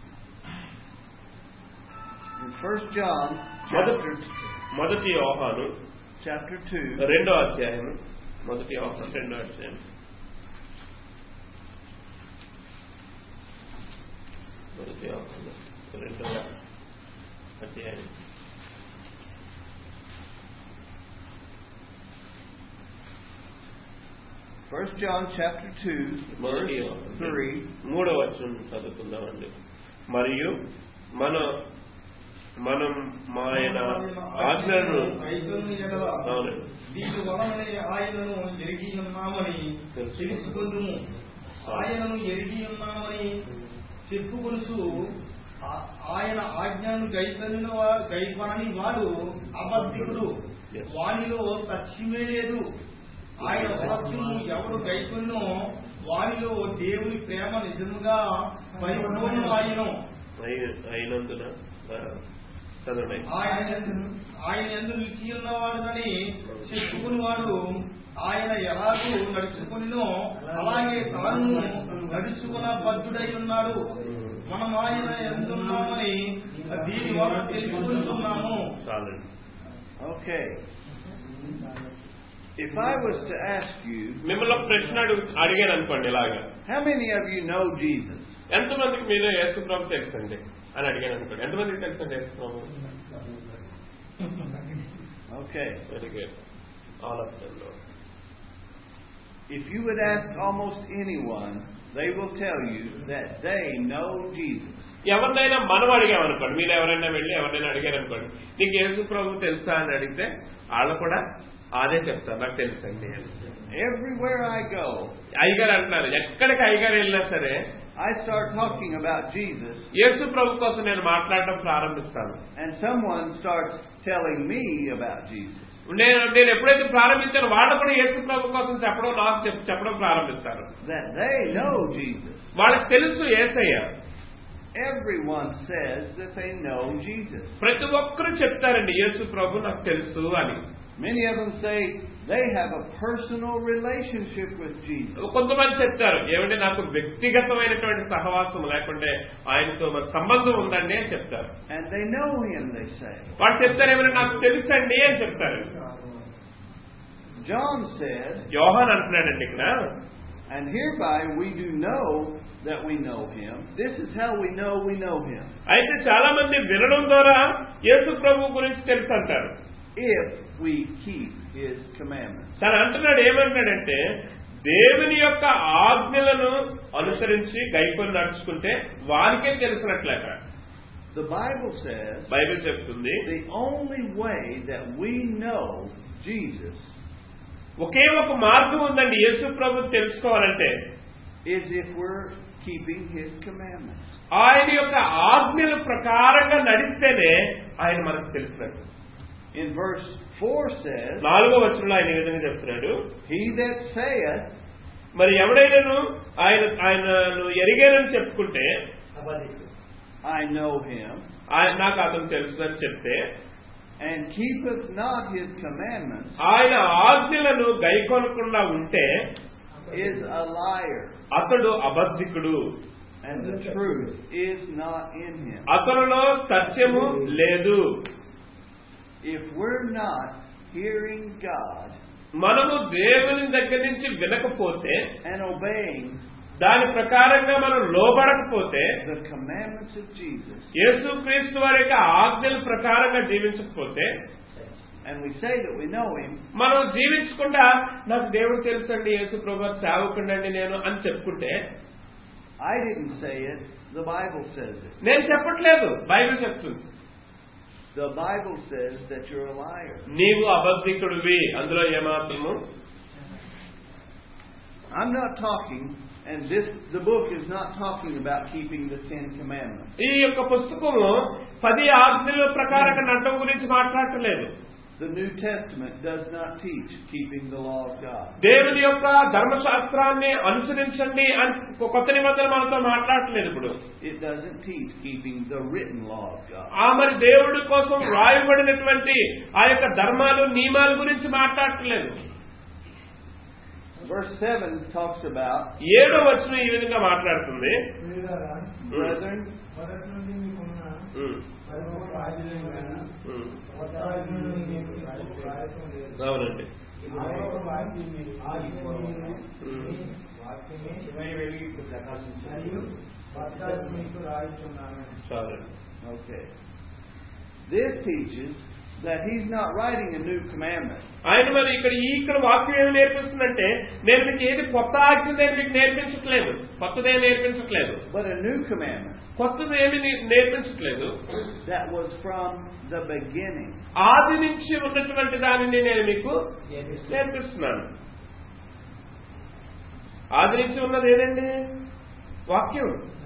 In 1 John మొదటి chapter, మొదటి యోహాను chapter 2, రెండో అధ్యాయం మొదటి యోహాను రెండో అధ్యాయం మొదటి యోహాను రెండో అధ్యాయం First John chapter 2, మొదటి verse యోహాను 3. మూడో వచనం చదువుకుందామండి మరియు మన మనం మా ఆయన ఆజ్ఞలను ఐదుని ఎడల అవునండి దీని వలననే ఆయనను ఎరిగి ఉన్నామని తెలుసుకుందుము ఆయనను ఎరిగి ఉన్నామని చెప్పుకొనుచు ఆ- ఆయన ఆజ్ఞను గైపనిన వా- గైపనని వాడు అబద్ధికుడు Yes. వానిలో సత్యమే లేదు ఆయన వాక్యము ఎవరు గైకొన్నో వారిలో దేవుని ప్రేమ నిజముగా పరిపూర్ణం ఆయను అయి- అయినందున ఆ, చదవండి ఆయన యందు- ఆయన ఎందు నిలిచి ఉన్నవాడునని చెప్పుకుని వాడు ఆయన ఎలాగూ నడుచుకునినో అలాగే తాను నడుచుకున్న బద్ధుడై ఉన్నాడు మనం ఆయన ఎందున్నామని దీని వల్ల తెలుసుకుంటున్నాము చాలండి Okay. If I was to ask you, మిమ్మల్ని ఒక ప్రశ్న అడుగు అడిగాను అనుకోండి ఇలాగా how many of you know Jesus? ఎంతమందికి మీరు యేసుప్రభు తెలుసండి అని అడిగాను అనుకోండి ఎంతమందికి తెలుసండి యేసుప్రభు Okay. Very good all of them If you would ask almost anyone, they will tell you that they know Jesus. ఎవరినైనా మనం అడిగామనుకోండి మీరు ఎవరైనా వెళ్ళి ఎవరైనా అడిగారు అనుకోండి నీకు యేసు ప్రభు తెలుసా అని అడిగితే వాళ్ళు కూడా అదే చెప్తారు నాకు తెలుసండి అని Everywhere I go, అయ్యగారు అంటున్నారు ఎక్కడికి అయ్యగారు వెళ్ళినా సరే I start talking about Jesus, యేసు ప్రభు కోసం నేను మాట్లాడటం ప్రారంభిస్తాను and someone starts telling me about Jesus. నేను నేను ఎప్పుడైతే ప్రారంభించానో వాళ్ళు కూడా యేసు ప్రభు కోసం చెప్పడం నాకు చెప్- చెప్పడం ప్రారంభిస్తారు That they know Jesus. వాళ్ళకి తెలుసు ఏసయ్య Everyone says that they know Jesus. ప్రతి ఒక్కరూ చెప్తారండి యేసు ప్రభు నాకు తెలుసు అని Many of them say they have a personal relationship with Jesus. కొంతమంది చెప్తారు ఏమంటే నాకు వ్యక్తిగతమైనటువంటి సహవాసం లేకుంటే ఆయనతో మరి సంబంధం ఉందండి అని చెప్తారు And they know him, they say. వాళ్ళు చెప్తారు ఏమైనా నాకు తెలుసండి అని చెప్తారు John said, యోహాన్ అంటున్నాడండి ఇక్కడ And hereby we do know that we know him. This is how we know we know him. అయితే చాలా మంది వినడం ద్వారా యేసు ప్రభు గురించి తెలుసు అంటారు If we keep his commandments. తను అంటున్నాడు ఏమంటున్నాడంటే దేవుని యొక్క ఆజ్ఞలను అనుసరించి గైకొని నడుచుకుంటే వారికే తెలిసినట్లేక The Bible says బైబిల్ చెప్తుంది the only way that we know Jesus ఒకే ఒక మార్గం ఉందండి యేసు ప్రభు తెలుసుకోవాలంటే is if we're keeping his commandments. ఆయన యొక్క ఆజ్ఞల ప్రకారంగా నడిస్తేనే ఆయన మనకు తెలిసినట్టు In verse 4 says, నాలుగో వచనంలో ఆయన ఈ విధంగా చెప్తున్నాడు He that saith, మరి ఎవడైనాను ఆయన ఆయనను ఎరిగానని చెప్పుకుంటే I know him, ఆయన నాకు అతను తెలుసు అని చెప్తే and keepeth not his commandments, ఆయన ఆజ్ఞలను గైకొనకుండా ఉంటే is a liar, అతడు అబద్ధికుడు and the truth is not in him. అతనిలో సత్యము లేదు If we're not hearing God మనము దేవుని దగ్గర నుంచి వినకపోతే and obeying దాని ప్రకారంగా మనం లోబడకపోతే the commandments of Jesus, యేసుక్రీస్తు వారి యొక్క ఆజ్ఞల ప్రకారంగా జీవించకపోతే and we say that we know him, మనం జీవించకుండా నాకు దేవుడు తెలుసండి యేసు ప్రభు సేవకుండండి నేను అని చెప్పుకుంటే I didn't say it, the Bible says it. నేను చెప్పట్లేదు బైబిల్ చెప్తుంది The Bible says that you're a liar. నీవు అబద్ధికుడివి అందులో ఏమాత్రము I'm not talking, and this the book is not talking about keeping the Ten Commandments. ఈ యొక్క పుస్తకము పది ఆజ్ఞల ప్రకారంగా నడటం గురించి మాట్లాడటలేదు The New Testament does not teach keeping the law of God. దేవుని యొక్క ధర్మశాస్త్రాన్ని అనుసరించండి అని కొత్త నిబంధన మనతో మాట్లాడట్లేదు ఇప్పుడు It doesn't teach keeping the written law of God. ఆ మరి దేవుడి కోసం రాయబడినటువంటి ఆ యొక్క ధర్మాలు నియమాల గురించి మాట్లాడట్లేదు Verse 7 talks about, ఏడో వచ్చిన ఈ విధంగా మాట్లాడుతుంది ప్రియులారా, brethren, మొదటి నుండి మీకున్న ఉమ్, పరిపూర్ణ ఆజ్ఞలైన ఉమ్, కొత్త ఆజ్ఞలను మీకు రాయటం లేదు. అవునండి ఆ యొక్క వాక్యమే ఆజ్ఞనే మీ వాక్యమే మరియు భర్తకు మీకు రాయిచున్నాను చాలండి okay. This teaches that he's not writing a new commandment. ఆయన మరి ఇక్కడ ఈ ఇక్కడ వాక్యం ఏమి నేర్పిస్తుందంటే నేను మీకు ఏది కొత్త ఆజ్ఞ నేను మీకు నేర్పించట్లేదు కొత్తదే నేర్పించట్లేదు but a new commandment కొత్తది ఏమి నే- నేర్పించట్లేదు that was from the beginning. ఆది నుంచి ఉన్నటువంటి దానిని నేను మీకు నేర్పిస్తున్నాను ఆది నుంచి ఉన్నది ఏదండి వాక్యం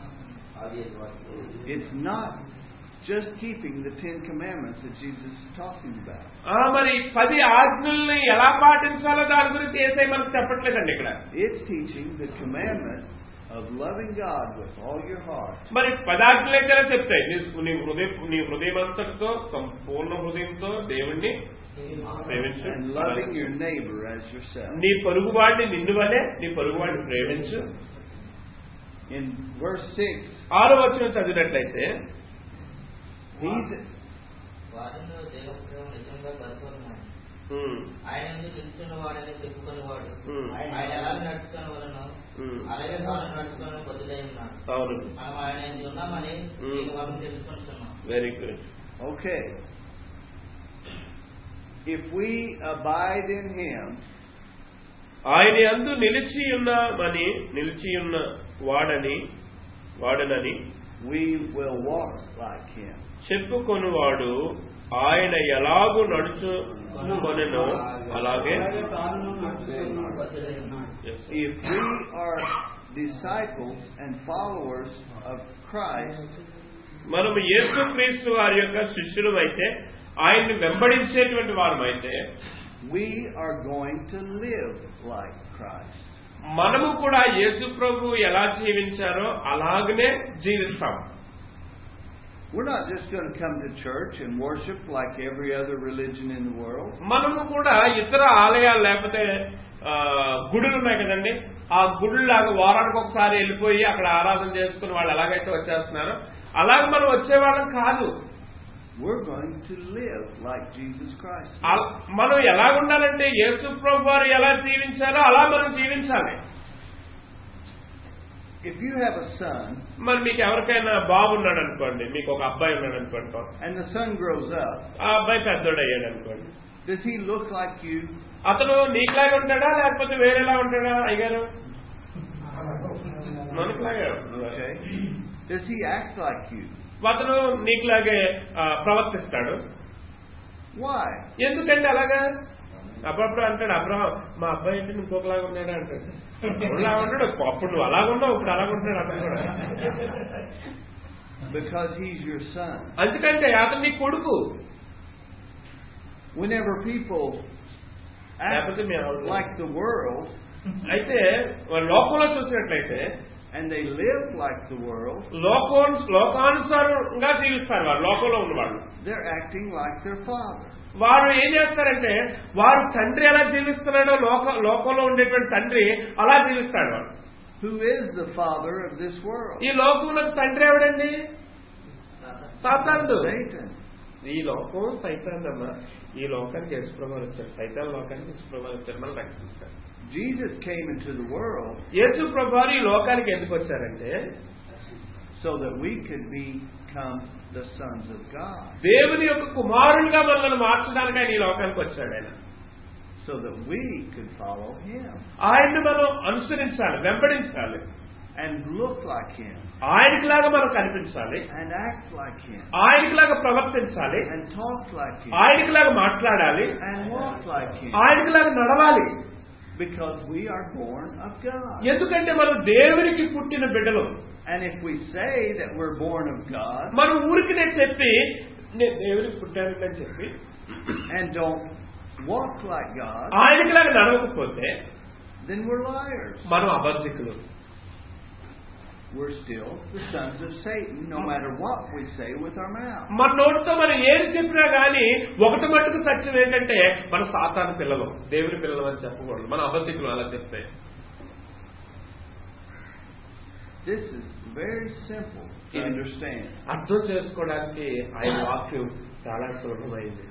It's not just keeping the Ten Commandments that Jesus is talking about. ఆ మరి పది ఆజ్ఞల్ని ఎలా పాటించాలో దాని గురించి ఏసై మనకు చెప్పట్లేదండి ఇక్కడ It's teaching the commandment of loving God with all your heart మరి పదార్థాలు అయితే చెప్తాయి నీ నీ హృదయం నీ హృదయం అంతటితో సంపూర్ణ హృదయంతో దేవుణ్ణి ప్రేమించు and loving your neighbor as yourself. నీ పొరుగువాడిని నిన్ను వలే నీ పొరుగువాడిని ప్రేమించు In verse 6, ఆరో వచ్చిన చదివినట్లయితే he's, వారిలో దేవప్రేమ నిజంగా పరిపూర్ణమైనది ఉమ్, ఆయన నిలుచున్న వాడని చెప్పుకునేవాడు ఉమ్, ఆయన ఎలా నడుచుకుని వలన ఉమ్, అలాగే తాను నడుచుకుని బదులై ఉన్నాడు అవును మనం ఆయన ఎందు ఉన్నామని ఉమ్. దీని వలన తెలుసుకుంటున్నాం very good okay. If we abide in him, ఆయన అందు నిలిచి ఉన్నామని నిలిచి ఉన్న వాడని వాడనని we will walk like him. చెప్పుకొనువాడు ఆయన ఎలాగూ నడుచు కొనెనో అలాగే అలాగే తాను నడుచుకుని బదులై ఉన్నాడు Yes. If we are disciples and followers of Christ, మనము యేసుక్రీస్తు వారి యొక్క శిష్యులు అయితే ఆయన్ని వెంబడించేటువంటి వారమైతే we are going to live like Christ. మనము కూడా యేసు ప్రభు ఎలా జీవించారో అలాగనే జీవిస్తాం We're not just going to come to church and worship like every other religion in the world. మనము కూడా ఇతర ఆలయాలు లేకపోతే ఆ, గుడులు ఉన్నాయి కదండి ఆ గుడులాగా వారానికి ఒకసారి వెళ్ళిపోయి అక్కడ ఆరాధన చేసుకుని వాళ్ళు ఎలాగైతే వచ్చేస్తున్నారో అలాగే మనం వచ్చేవాళ్ళం కాదు We're going to live like Jesus Christ. అల- మనం ఎలా ఉండాలంటే యేసు ప్రభు వారు ఎలా జీవించారో అలా మనం జీవించాలి If you have a son మరి మీకు ఎవరికైనా బాబు ఉన్నాడు అనుకోండి మీకు ఒక అబ్బాయి ఉన్నాడు అనుకోండి and the son grows up, ఆ అబ్బాయి పెద్దోడు అయ్యాడు అనుకోండి does he look like you? అతను నీకులాగా ఉంటాడా లేకపోతే వేరేలా ఉంటాడా అయ్యారు మనకులాగే Okay. Does he act like you? అతను నీకులాగే ఆ, ప్రవర్తిస్తాడు Why? ఎందుకంటే అలాగా అప్పుడప్పుడు అంటాడు అబ్రహం మా అబ్బాయి ఏంటి ఇంకొకలాగా ఉన్నాడా అంటాడు అలా ఉంటాడు అప్పుడు నువ్వు అలాగ ఉన్నావు ఇప్పుడు అలాగ ఉంటున్నాడు అతను కూడా Because he's your son. అందుకంటే అతను నీ కొడుకు Whenever people act లేకపోతే మీ ఆవిడ. like the world అయితే వాళ్ళు లోకంలో చూసినట్లయితే and they live like the world, లోకం లోకానుసారంగా జీవిస్తారు వారు లోకంలో ఉన్నవాళ్ళు they're acting like their father. వారు ఏం చేస్తారంటే వారు తండ్రి ఎలా జీవిస్తున్నాడో లోక లోకంలో ఉండేటువంటి తండ్రి అలా జీవిస్తాడు వాడు Who is the father of this world? ఈ లోకంలో తండ్రి ఎవడండి సాతానుడు Satan. ఈ లోకం సైతాన్ అమ్మా ఈ లోకానికి యశ్వ్రభాలు వచ్చాడు సైతాన్ లోకానికి యశ్వ్రభాలు వచ్చాడు మనం రక్షిస్తాడు Jesus came into the world యేసు ప్రభావాలు ఈ లోకానికి ఎందుకు వచ్చారంటే so that we could become the sons of God, దేవుని యొక్క కుమారునిగా మనల్ని మార్చడానికి ఆయన ఈ లోకానికి వచ్చాడు ఆయన so that we could follow Him ఆయన్ని మనం అనుసరించాలి వెంబడించాలి and look like Him ఆయనకిలాగా మనం కనిపించాలి and act like Him ఆయనకిలాగా ప్రవర్తించాలి and talk like Him ఆయనకిలాగా మాట్లాడాలి and walk like Him ఆయనకిలాగా నడవాలి because we are born of God. ఎందుకంటే మనం దేవునికి పుట్టిన బిడ్డలు And if we say that we're born of God, మనం ఊరికి నేను చెప్పి నేను దేవునికి పుట్టాను అని చెప్పి and don't walk like God, ఆయనకిలాగా నడవకపోతే then we're liars. మనం అబద్ధికులు We're still the sons of Satan, no matter what we say with our mouth. మన నోటితో మనం ఏది చెప్పినా గానీ ఒకటి మట్టుకు సత్యం ఏంటంటే మన సాతాను పిల్లలు దేవుని పిల్లలు అని చెప్పకూడదు మన అబద్ధికులు అలా చెప్తే This is very simple to It- understand. అర్థం చేసుకోవడానికి ఆయన వాక్యం చాలా సులభమైంది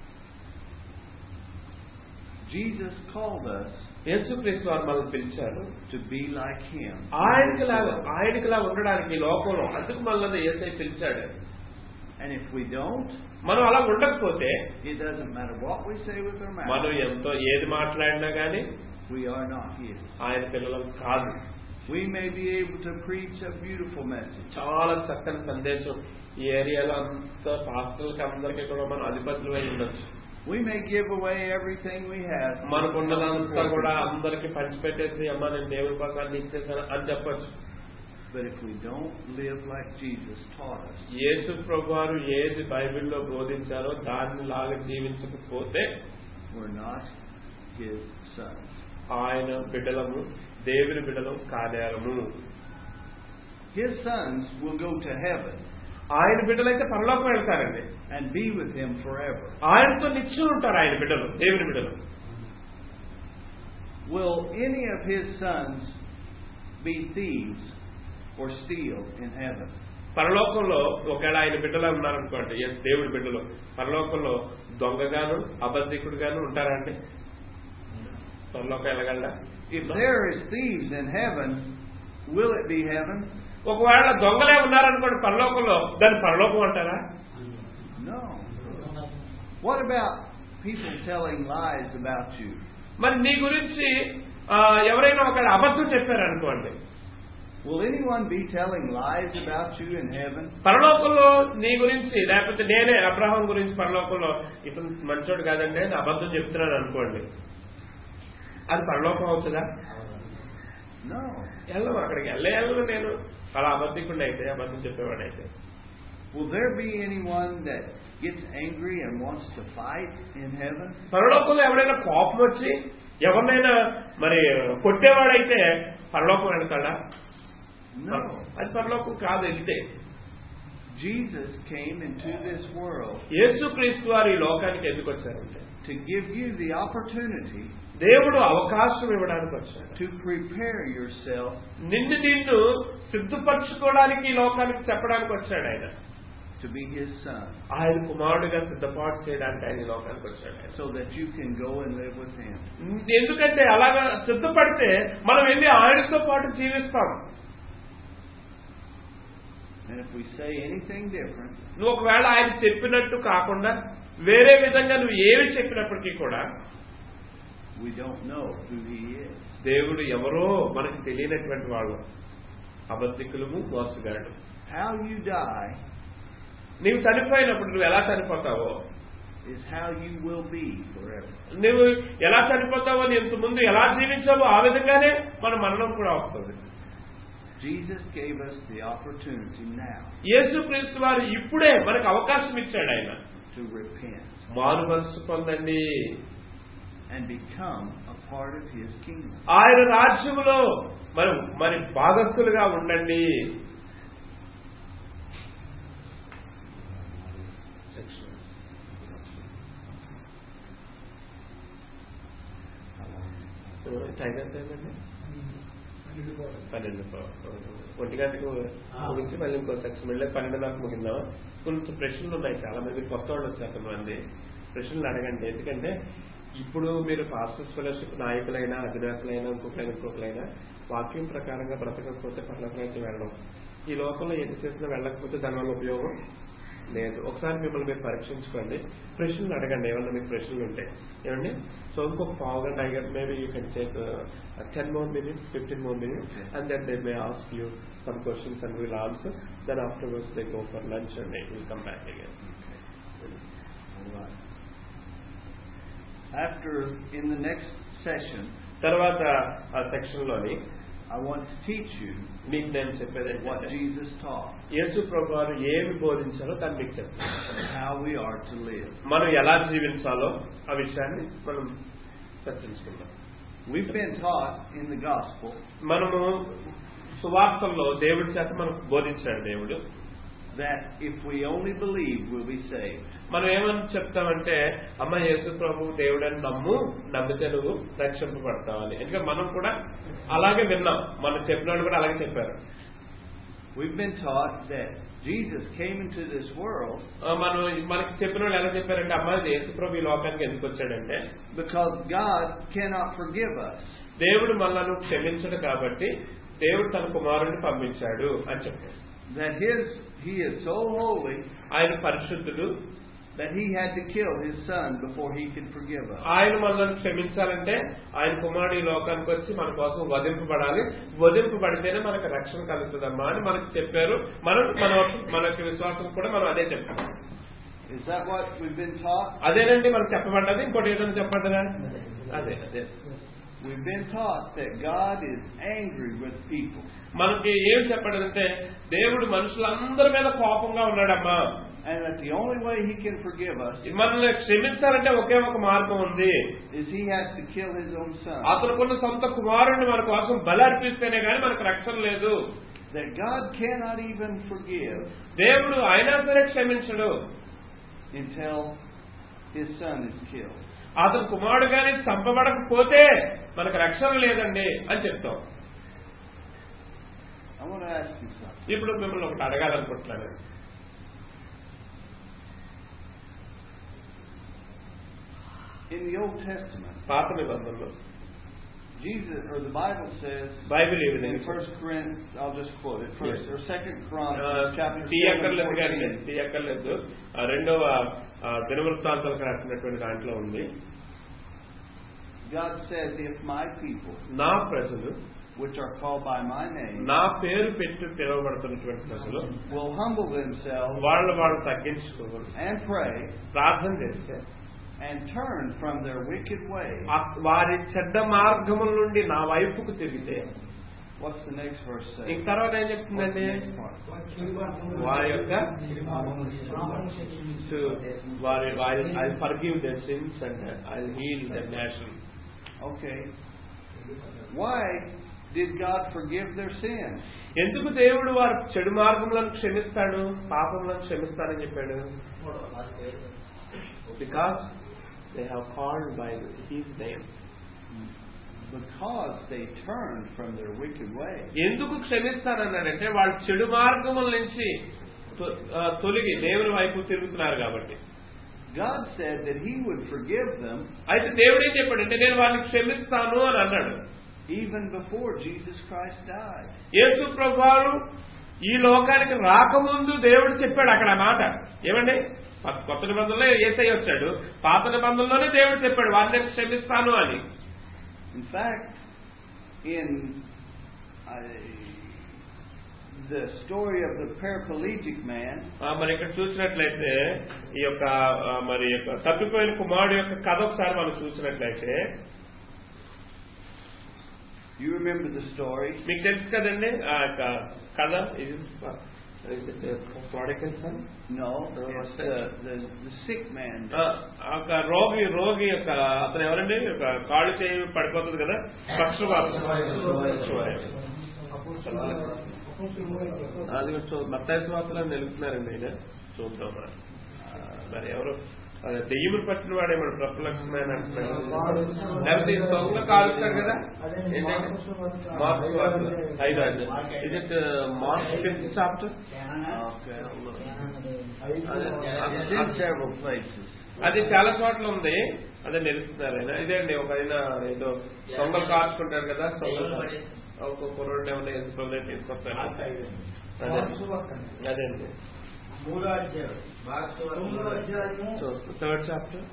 Jesus called us యేసుక్రీస్తు వారు మనల్ని పిలిచారు to be like Him. ఆయనకి లాగా ఆయనకి లాగా ఉండడానికి ఈ లోకంలో అందుకు మనల్ని ఏసై పిలిచాడు And if we don't, మనం అలా ఉండకపోతే it doesn't matter what we say with our మనం mouth, ఎంతో ఏది మాట్లాడినా గానీ we are not His. ఆయన పిల్లలం కాదు We may be able to preach a beautiful message, చాలా చక్కని సందేశం ఈ ఏరియాలో అంత పాస్టర్లకి అందరికీ కూడా మనం అధిపతులు అయి ఉండొచ్చు we may give away everything we have. మనకున్నదంతా కూడా అందరికి పంచిపెట్టేసి అమ్మా నేను దేవుడి కోసం అన్ని ఇచ్చేసాను అని చెప్పొచ్చు But if we don't live like Jesus taught us, యేసు ప్రభు వారు ఏది బైబిల్లో బోధించారో దాన్ని లాగా జీవించకపోతే we're not His sons. ఆయన బిడ్డలము దేవుని బిడ్డలం కానేరము His sons will go to heaven ఆయన బిడ్డలైతే పరలోకం వెళ్తారండి and be with Him forever. ఆయనతో నిత్యం ఉంటారు ఆయన బిడ్డలు దేవుని బిడ్డలు Will any of His sons be thieves or steal in heaven? పరలోకంలో ఒకవేళ ఆయన బిడ్డలు ఉన్నారనుకోండి ఎస్ దేవుడి బిడ్డలు పరలోకంలో దొంగగాను అబద్ధికుడుగాను ఉంటారా అండి పరలోకం వెళ్ళగలరా If there is thieves in heaven, will it be heaven? ఒకవేళ దొంగలే ఉన్నారనుకోండి పరలోకంలో దాన్ని పరలోకం అంటారా No. What about people telling lies about you? మరి నీ గురించి ఆ, ఎవరైనా ఒక అబద్ధం చెప్పారనుకోండి Will anyone be telling lies about you in heaven? పరలోకంలో నీ గురించి లేకపోతే నేనే అబ్రహాం గురించి పరలోకంలో ఇతను మంచోడు కాదండి అని అబద్ధం చెప్తున్నాను అనుకోండి అది పరలోకం అవుతుందా No. వెళ్ళను అక్కడికి వెళ్ళే వెళ్ళను నేను అలా అబద్ధికుండా అయితే అబద్ధం చెప్పేవాడైతే Will there be anyone that gets angry and wants to fight in heaven? పరలోకంలో ఎవరైనా కోపం వచ్చి ఎవరినైనా మరి కొట్టేవాడైతే పరలోకం వెళ్తాడా No. అది పరలోకం కాదు వెళ్తే Jesus came into this world యేసుక్రీస్తు వారు ఈ లోకానికి ఎందుకు వచ్చారంటే to give you the opportunity దేవుడు అవకాశం ఇవ్వడానికి వచ్చాడు to prepare yourself నిన్ను నిన్ను సిద్ధపరచుకోవడానికి ఈ లోకానికి చెప్పడానికి వచ్చాడు ఆయన to be His son ఆయన కుమారుడిగా సిద్ధపాటు చేయడానికి ఆయన ఈ లోకానికి వచ్చాడు ఆయన so that you can go and live with Him. ఎందుకంటే అలాగా సిద్ధపడితే మనం వెళ్ళి ఆయనతో పాటు జీవిస్తాం And if we say anything different, నువ్వు ఒకవేళ ఆయన చెప్పినట్టు కాకుండా వేరే విధంగా నువ్వు ఏమి చెప్పినప్పటికీ కూడా we don't know who He is. దేవుడు ఎవరో మనకు తెలియనటువంటి వాళ్ళు అబద్ధికులము మోసగాడు How you die నీవు చనిపోయినప్పుడు నువ్వు ఎలా చనిపోతావో is how you will be forever. నువ్వు ఎలా చనిపోతావో నీ ఇంత ముందు ఎలా జీవించావో ఆ విధంగానే మన మరణం కూడా వస్తుంది Jesus gave us the opportunity now యేసుక్రీస్తు వారు ఇప్పుడే మనకు అవకాశం ఇచ్చాడు ఆయన to repent మారు మనసు పొందండి and become a part of His kingdom. ఆయన రాజ్యములో మరి మరి భాగస్థులుగా ఉండండి టైం ఎంత అయిందండి పన్నెండు ఒంటి గంటకు ముగించి మళ్ళీ ఇంకో సెక్షన్ మళ్ళీ పన్నెండు దాకా ముగిందాం కొంత ప్రశ్నలు ఉన్నాయి చాలా మంది కొత్త వాళ్ళు వచ్చారు కొంతమంది ప్రశ్నలు అడగండి ఎందుకంటే ఇప్పుడు మీరు పాస్టర్స్ ఫెలోషిప్ నాయకులైనా అధినాయకులైనా ఇంకొకరైనా ఇంకొకరైనా వాక్యం ప్రకారంగా బ్రతకకపోతే పర్లకరాజ్యం వెళ్ళడం ఈ లోకంలో ఎన్ని చేసినా వెళ్ళకపోతే దానివల్ల ఉపయోగం లేదు ఒకసారి మిమ్మల్ని మీరు పరీక్షించుకోండి ప్రశ్నలు అడగండి ఏమన్నా మీకు ప్రశ్నలు ఉంటాయి ఏమండి సో ఇంకొక పావు గంట అయ్యాక maybe you can take ten more minutes fifteen more minutes and then they may ask you some questions and will answer then afterwards they go for lunch and will come back again All right. After, in the next session, తర్వాత ఆ section లోని I want to teach you మీకు నేను చెప్పేది what ఏంటంటే, Jesus taught యేసు ప్రభు వారు ఏమి బోధించారో దాన్ని మీకు చెప్తాను and how we are to live. మనం ఎలా జీవించాలో ఆ విషయాన్ని మనం చర్చించుకుందాం We've been taught in the gospel మనము సువార్తల్లో దేవుడి చేత మనకు బోధించాడు దేవుడు that if we only believe, we'll be saved. మనం ఏమని చెప్తామంటే అమ్మ యేసు ప్రభు దేవుడని నమ్ము నమ్మితే నువ్వు రక్షింపబడతావని ఎందుకంటే మనం కూడా అలాగే విన్నాం మనం చెప్పిన వాళ్ళు కూడా అలాగే చెప్పారు We've been taught that Jesus came into this world ఆ, మనం మనకి చెప్పిన వాళ్ళు ఎలా చెప్పారంటే అమ్మ యేసు ప్రభు ఈ లోకానికి ఎందుకు వచ్చాడంటే because God cannot forgive us. దేవుడు మనల్ని క్షమించడు కాబట్టి దేవుడు తన కుమారుడిని పంపించాడు అని చెప్పాడు That his he is so holy ఆయన పరిశుద్ధుడు that he had to kill his son before he could forgive us. ఆయన మనల్ని క్షమించాలంటే ఆయన కుమారుడు ఈ లోకానికి వచ్చి మన కోసం వధింపబడాలి వధింపబడితేనే మనకు రక్షణ కలుగుతుందమ్మా అని మనకు చెప్పారు మనం మన మనకి విశ్వాసం కూడా మనం అదే చెప్పాం Is that what we've been taught? అదేనండి మనకు చెప్పబడ్డది ఇంకోటి ఏదైనా చెప్పబడ్డదా అదే అదే We've been taught that God is angry with people మనకి ఏం చెప్పబడ్డదంటే దేవుడు మనుషులందరి మీద కోపంగా ఉన్నాడమ్మా and that the only way he can forgive us మనల్ని క్షమించాలంటే ఒకే ఒక మార్గం ఉంది is he has to kill his own son. అతనుకున్న సొంత కుమారుడిని మన కోసం బలి అర్పిస్తేనే గాని మనకు రక్షణ లేదు That God cannot even forgive దేవుడు అయినా సరే క్షమించడు until his son is killed. అతను కుమారుడు గాని చంపబడకపోతే మనకు రక్షణ లేదండి అని చెప్తాం I want to ask you something. ఇప్పుడు మిమ్మల్ని ఒకటి అడగాలనుకుంటున్నాను In the Old Testament, పాత నిబంధనలో Jesus or the Bible says Bible ఏ in విధంగా First Corinthians, I'll just quote it first Yes. or Second ఆ, Chronicles chapter టీ 7, అక్కర్లేదు కానీ 14. టీ అక్కర్లేదు ఆ, రెండవ ఆ, దినవృత్తాంతాలకు రాసినటువంటి దాంట్లో ఉంది God says, "If my people, నా ప్రజలు which are called by my name, నా పేరు పెట్టి పిలువబడుతున్నటువంటి ప్రజలు will humble themselves వాళ్ళు వాళ్ళు తగ్గించుకోవాలి and pray ప్రార్థన చేస్తే and turn from their wicked way." ఆ- వారి చెడ్డ మార్గముల నుండి నా వైపుకు తిరిగితే What's the next verse say? ఇంక తర్వాత ఏం What's చెప్తుందండి the next part? వారి యొక్క to వారి వారి I forgive the sins and I heal the nation Okay. Why did God forgive their sins? ఎందుకు దేవుడు వారి చెడు మార్గములను క్షమిస్తాడు పాపములను క్షమిస్తాడని చెప్పాడు because they have called by his name Because they turned from their wicked way. ఎందుకు క్షమిస్తానన్నాడంటే వాళ్ళు చెడు మార్గముల నుంచి తొ- ఆ, తొలగి దేవుని వైపు తిరుగుతున్నారు కాబట్టి God said that He would forgive them అయితే దేవుడు ఏం చెప్పాడంటే నేను వాళ్ళని క్షమిస్తాను అని అన్నాడు even before Jesus Christ died. యేసు ప్రభువారు ఈ లోకానికి రాకముందు దేవుడు చెప్పాడు అక్కడ ఆ మాట ఏమండి కొ- కొత్త నిబంధనలో ఏసై వచ్చాడు పాత నిబంధనలోనే దేవుడు చెప్పాడు వారిని నేను క్షమిస్తాను అని In fact, in uh, the story of the paraplegic man, ఆ, మరి ఇక్కడ చూసినట్లయితే ఈ యొక్క ఆ, మరి యొక్క తప్పిపోయిన కుమారుడు యొక్క కథ ఒకసారి మనం చూసినట్లయితే you remember the story. మీకు తెలుసు కదండి ఆ యొక్క కథ ఇది product No, it's the, the, the sick man. ఒక రోగి రోగి యొక్క అతను ఎవరండి ఒక కాళ్ళు చేయి పడిపోతుంది కదా పక్షవాతం అది కూడా చూ మత్తాయి స్వాతలో నిలుపుతున్నారండి ఆయన చూద్దాం మరి. ఆ, మరి ఎవరు ఆ, దెయ్యములు పట్టిన వాడేమో ప్రఫలక్షమైన అంటున్నాడు లేకపోతే ఈ దొంగ కాలుస్తాడు కదా ఏంటంటే మార్క్ స్వార్త. ఐదు ఐదు is it Mark fifth chapter Okay. అదే It's in several places. అది చాలా చోట్ల ఉంది అదే నిలుస్తున్నారు ఆయన ఇదే అండి ఒక ఆయన ఏదో సొంగలు కాచుకుంటారు కదా సొంగలు ఒక కుర్రోడు ఏమన్నా ఎందుకు ప్రభుత్వం తీసుకొస్తారు అదే అదే అండి మూడో అధ్యాయం తొమ్మిదో అధ్యాయము థర్డ్ చాప్టర్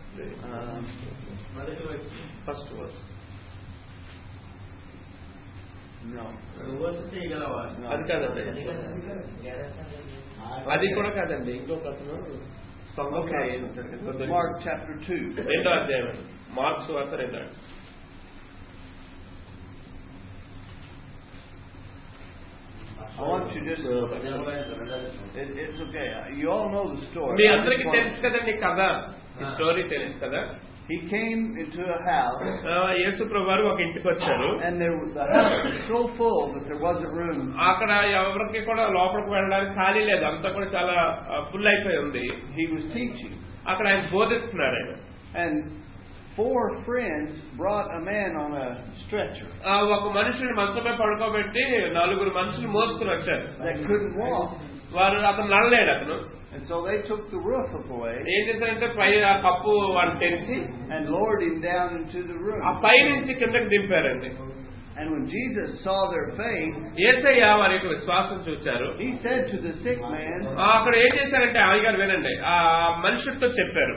మొదటి వచ్చి ఫస్ట్ వర్స్ No. రివర్స్ చేయగలవా అది కాదండి అది కూడా కాదండి ఇంకొక అతను సొంగ Okay. Mark chapter 2. రెండో అధ్యాయం అండి మార్క్స్ వార్త రెండో అధ్యాయం. I want you just. It, it's okay. You all know the story. Me I అందరికీ just want- తెలుసు కదండి కథ ఈ స్టోరీ తెలుసు కదా He came into a house, ఆ, యేసు ప్రభు ఒక ఇంటికి వచ్చారు and there was, the house was so full that there wasn't room. అక్కడ ఎవరికి కూడా లోపలికి వెళ్ళడానికి ఖాళీ లేదు అంతా కూడా చాలా ఫుల్ అయిపోయి ఉంది He was teaching, అక్కడ ఆయన బోధిస్తున్నారు ఆయన and four friends brought a man on a stretcher ఆ, ఒక మనుషుని మంచమే పడుకోబెట్టి నలుగురు మనుషులు మోసుకుని వచ్చారు that couldn't walk, వారు అతను నడలేడు అతను and so they took the roof away ఏం చేశారంటే పై ఆ కప్పు వాళ్ళు తెరిచి and lowered him down into the ఆ room. పై నుంచి కిందకి దింపారండి And when Jesus saw their faith, ఏసయ్య వారి యొక్క విశ్వాసం చూచారు he said to the sick man, ఆ, అక్కడ ఏం చేశారంటే అయ్యగారు వినండి ఆ మనుషుడితో చెప్పారు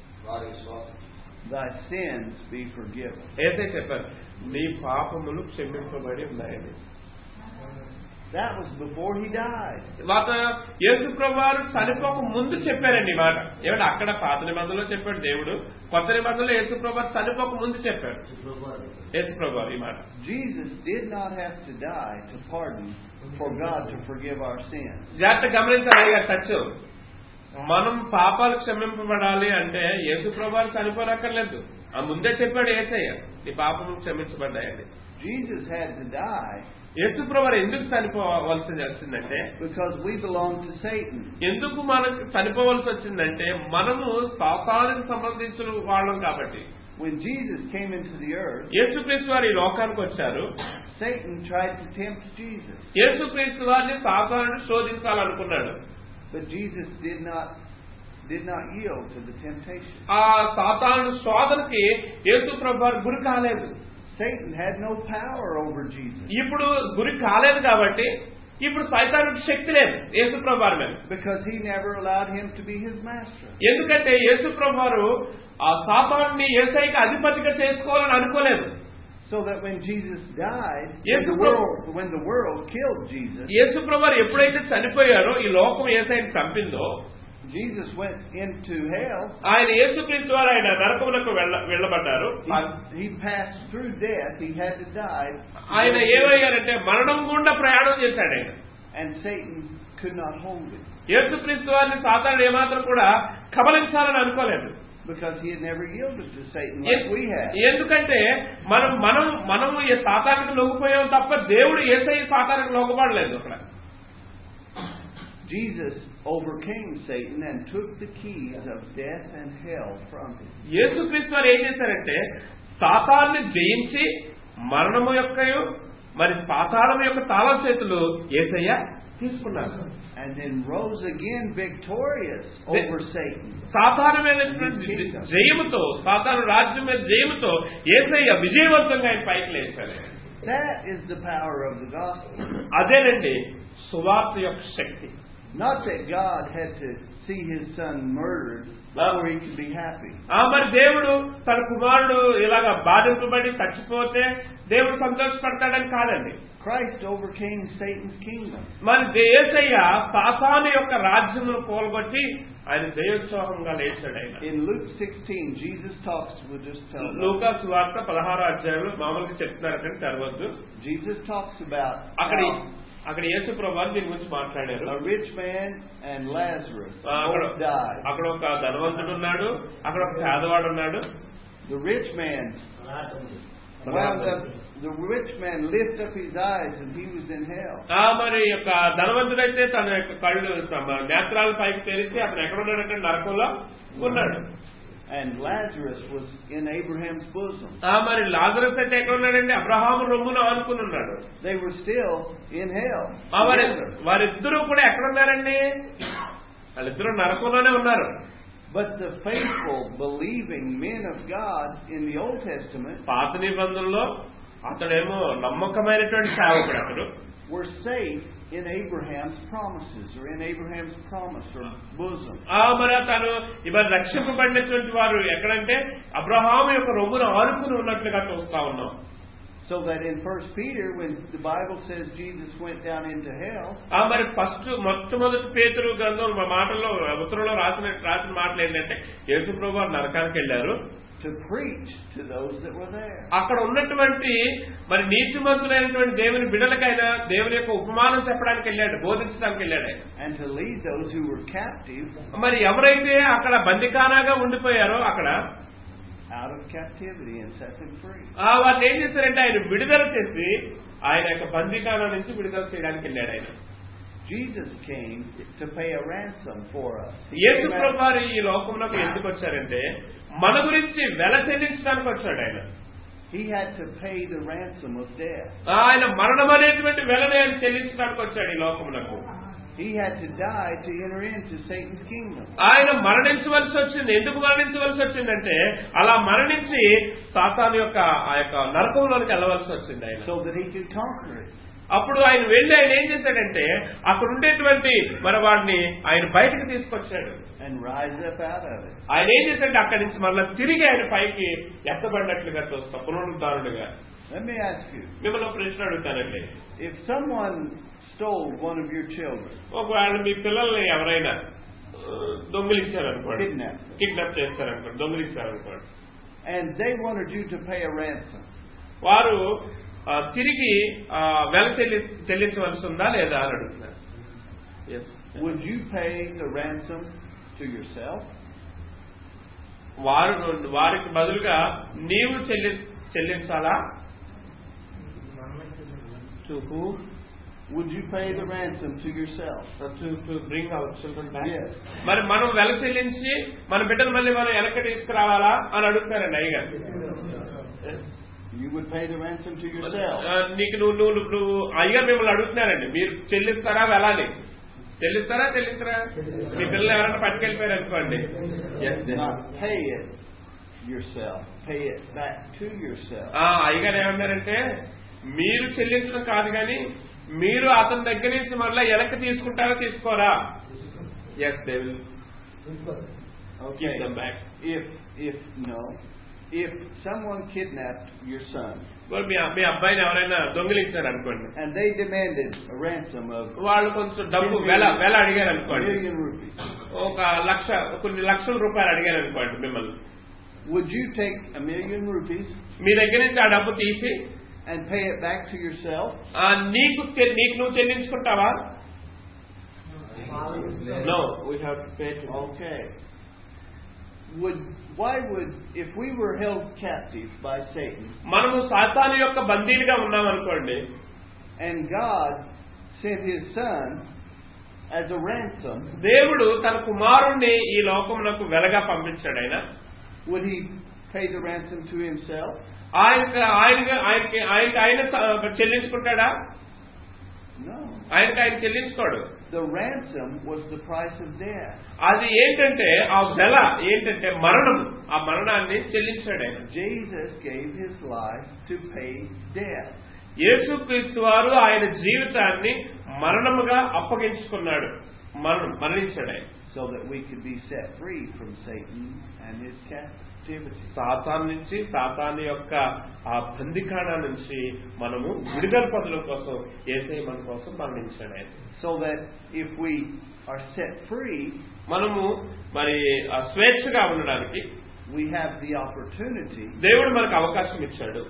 Thy sins be forgiven. ఏసై చెప్పారు నీ పాపములు క్షమింపబడి ఉన్నాయని That was before he died. వాత యేసు ప్రభువారు చనిపోక ముందు చెప్పారండి ఈ మాట ఏమంటే అక్కడ పాత నిబంధనలో చెప్పాడు దేవుడు కొత్త నిబంధనలో యేసు ప్రభువారు చనిపోక ముందు చెప్పాడు యేసు ప్రభువారు ఈ మాట Jesus did not have to die to pardon for God to forgive our sins. జాగ్రత్త గమనించాలి గారు సత్యం మనం పాపాలు క్షమింపబడాలి అంటే యేసు ప్రభువారు చనిపోనక్కర్లేదు ఆ ముందే చెప్పాడు ఏసయ్య నీ పాపములు క్షమించబడ్డాయని Jesus had to die యేసు ప్రభువారు ఎందుకు చనిపోవలసి వచ్చిందంటే because we belong to Satan. ఎందుకు మనకు చనిపోవలసి వచ్చిందంటే మనము పాపాలకు సంబంధించిన వాళ్ళం కాబట్టి When Jesus came into the earth, యేసుక్రీస్తు వారు ఈ లోకానికి వచ్చారు Satan tried to tempt Jesus, యేసుక్రీస్తు వారిని సాతానుడు శోధించాలనుకున్నాడు but Jesus did not did not yield to the temptation. ఆ సాతానుడు శోధనకి యేసు ప్రభు వారు గురి కాలేదు Satan had no power over Jesus ఇప్పుడు గురి కాలేదు కాబట్టి ఇప్పుడు సైతానికి శక్తి లేదు యేసు ప్రభు వారి మీద because he never allowed him to be his master. ఎందుకంటే యేసు ప్రభు వారు ఆ సాతాన్ని ఏసైకి అధిపతిగా చేసుకోవాలని అనుకోలేదు So that when Jesus died, Yes, when the bro. world when the world killed Jesus, యేసు ప్రభు వారు ఎప్పుడైతే చనిపోయారో ఈ లోకం ఏసైని చంపిందో Jesus went into hell. ఆయన యేసుక్రీస్తు వారు ఆయన నరకములకు వెళ్ళ వెళ్ళబడ్డారు He, he passed through death. He had to die. ఆయన ఏమయ్యారంటే మరణం గుండా ప్రయాణం చేశాడు ఆయన And Satan could not hold him యేసుక్రీస్తు వారిని సాతానుడు ఏమాత్రం కూడా కబలించాలని అనుకోలేదు because he had never yielded to Satan like N- we had. ఎందుకంటే మనం మనం మనము ఈ సాతానికి లొంగిపోయాం తప్ప దేవుడు ఏసై సాతానికి లొంగబడలేదు అక్కడ Jesus overcame Satan and took the keys of death and hell from him. యేసుక్రీస్తు వారు ఏం చేశారంటే సాతాన్ని జయించి మరణము యొక్క మరి పాతాళం యొక్క తాళం చేతులు ఏసయ్య తీసుకున్నారు And then rose again victorious over Satan. సాతాను మీద జయముతో సాతాను రాజ్యం మీద జయముతో ఏసయ్య విజయవంతంగా ఆయన పైకి లేచారు That is the power of the gospel. అదేనండి సువార్త యొక్క శక్తి Not that God had to see his son murdered before he could be happy. ఆ మరి దేవుడు తన కుమారుడు ఇలాగ బాధింపబడి చచ్చిపోతే దేవుడు సంతోషపడతాడని కాదండి Christ overcame Satan's kingdom. మరి దేశయ్య సాతాను యొక్క రాజ్యమును కోల్గొట్టి ఆయన జయోత్సవంగా లేచాడు ఆయన In Luke 16, Jesus talks, we'll just tell them. లూకాసు వార్త పదహారు అధ్యాయంలో మామూలుగా చెప్తున్నారు కానీ చదవద్దు Jesus talks about అక్కడ how అక్కడ యేసు ప్రభు దీని గురించి మాట్లాడారు a rich man and Lazarus ఆ, అక్కడ both died. అక్కడ ఒక ధనవంతుడు ఉన్నాడు అక్కడ ఒక పేదవాడు ఉన్నాడు The rich man wound up, the rich man lifted up his eyes and he was in hell. ఆ మరి యొక్క ధనవంతుడైతే తన యొక్క కళ్ళు తమ నేత్రాల పైకి తెరిచి అతను ఎక్కడ ఉన్నాడంటే నరకంలో ఉన్నాడు And Lazarus was in Abraham's bosom. ఆ మరి లాజరస్ అయితే ఎక్కడ ఉన్నాడండి అబ్రహాము రొమ్మున ఆనుకుని ఉన్నాడు They were still in hell. ఆ వారి together. వారిద్దరూ కూడా ఎక్కడ ఉన్నారండి వాళ్ళిద్దరూ నరకంలోనే ఉన్నారు But the faithful, believing men of God in the Old Testament పాత నిబంధనలో అతడేమో నమ్మకమైనటువంటి సేవకుడు అతడు were safe in Abraham's promises or in Abraham's promise or bosom. ఆ మరి తను ఇవాళ రక్షింపబడినటువంటి వారు ఎక్కడంటే అబ్రహాము యొక్క రొమ్మును ఆనుకుని ఉన్నట్లుగా చూస్తా ఉన్నాం So that in First Peter, when the Bible says Jesus went down into hell, ఆ మరి ఫస్ట్ మొట్టమొదటి పేతురు గ్రంథం మా మాటల్లో ఉత్తరంలో రాసిన రాసిన మాటలు ఏంటంటే యేసు ప్రభు వారు నరకానికి వెళ్ళారు to preach to those that were there. అక్కడ ఉన్నటువంటి మరి నీతిమంతులైనటువంటి దేవుని బిడలకైనా దేవుని యొక్క ఉపమానం చెప్పడానికి వెళ్ళాడు బోధించడానికి వెళ్ళాడు ఆయన And to lead those who were captive మరి ఎవరైతే అక్కడ బందికానాగా ఉండిపోయారో అక్కడ out of captivity and set them free. ఆ వాళ్ళు ఏం చేశారంటే ఆయన విడుదల చేసి ఆయన యొక్క బందికానా నుంచి విడుదల చేయడానికి వెళ్ళాడు ఆయన Jesus came to pay a ransom for us. యేసు ప్రభువారు ఈ లోకంలోకి ఎందుకు వచ్చారంటే మన గురించి వెల చెల్లించడానికి వచ్చాడు ఆయన He had to pay the ransom of death. ఆయన మరణం అనేటువంటి వెలని ఆయన చెల్లించడానికి వచ్చాడు ఈ లోకములకు He had to die to enter into Satan's kingdom. ఆయన మరణించవలసి వచ్చింది ఎందుకు మరణించవలసి వచ్చిందంటే అలా మరణించి సాతాను యొక్క ఆ యొక్క నరకంలోనికి వెళ్ళవలసి వచ్చింది ఆయన so that he could conquer it. అప్పుడు ఆయన వెళ్ళి ఆయన ఏం చేశాడంటే అక్కడ ఉండేటువంటి మరి వాడిని ఆయన బయటకు తీసుకొచ్చాడు and rise up out of it. ఆయన ఏం చేశాడంటే అక్కడి నుంచి మళ్ళీ తిరిగి ఆయన పైకి ఎత్తబడినట్లుగా చూస్తాం పునరుద్ధారుడుగా Let me ask you, మిమ్మల్ని ఒక ప్రశ్న అడుగుతానండి if someone stole one of your children, ఒకవేళ మీ పిల్లల్ని ఎవరైనా ఆ, దొంగిలించారనుకోండి Kidnap. కిడ్నాప్ చేస్తారనుకోండి దొంగిలించారనుకోండి and they wanted you to pay a ransom, వారు ఆ, తిరిగి ఆ, వెల చెల్లి చెల్లించవలసి ఉందా లేదా అని అడుగుతున్నారు Yes. would you pay the ransom to yourself? వారు వారికి బదులుగా నీవు చెల్లి చెల్లించాలా to who Would you pay the ransom to yourself? To to bring our children back Yes. మరి మనం వెల చెల్లించి మన బిడ్డను మళ్ళీ మనం వెనక్కి తీసుకురావాలా అని అడుగుతారండి అయ్యగారు You would pay the ransom to yourself. ఆ, నీకు నువ్వు నువ్వు నువ్వు అయ్యగారు మిమ్మల్ని అడుగుతున్నారండి మీరు చెల్లిస్తారా వెళ్ళాలి చెల్లిస్తారా చెల్లిస్తారా మీ పిల్లలు ఎవరైనా పట్టుకెళ్ళిపోయారు అనుకోండి Not pay it yourself. Pay it back to yourself. ఆ, అయ్యగారు ఏమన్నారంటే మీరు చెల్లించడం కాదు కానీ మీరు అతని దగ్గర నుంచి మళ్ళీ వెనక్కి తీసుకుంటారా తీసుకోరా yes they will Okay. them back. If if no, if someone kidnapped your son మరి మీ మీ అబ్బాయిని ఎవరైనా దొంగిలించారు అనుకోండి and they demanded a ransom of వాళ్ళు కొంచెం డబ్బు వెల వెల అడిగారు a అనుకోండి million rupees, ఒక లక్ష కొన్ని లక్షల రూపాయలు అడిగారు అనుకోండి మిమ్మల్ని would you take a million rupees మీ దగ్గర నుంచి ఆ డబ్బు తీసి and pay it back to yourself? ఆ, నీకు చె- నీకు నువ్వు చెల్లించుకుంటావా no we have to pay Okay. Would why would if we were held captive by Satan మనము సాతాను యొక్క బందీలుగా ఉన్నాం అనుకోండి and God sent His Son as a ransom, దేవుడు తన కుమారుణ్ణి ఈ లోకమునకు వెలగా పంపించాడు ఆయన would He pay the ransom to Himself? ఆయనకి ఆయనకి ఆయనకి ఆయనకి ఆయన స- చెల్లించుకుంటాడా No. ఆయనకి ఆయన చెల్లించుకోడు The ransom was the price of death. అది ఏంటంటే ఆ వెల ఏంటంటే మరణం ఆ మరణాన్ని చెల్లించాడు ఆయన Jesus gave His life to pay death. యేసుక్రీస్తు వారు ఆయన జీవితాన్ని మరణముగా అప్పగించుకున్నాడు మరణం మరణించాడు ఆయన so that we could be set free from Satan and his captivity. Satan నుంచి సాతాన్ యొక్క ఆ బందికాణ నుంచి మనము విడుదల పదుల కోసం ఏసై మన కోసం మరణించాడు ఆయన So that if we are set free, మనము మరి ఆ స్వేచ్ఛగా ఉండడానికి we have the opportunity దేవుడు మనకు అవకాశం ఇచ్చాడు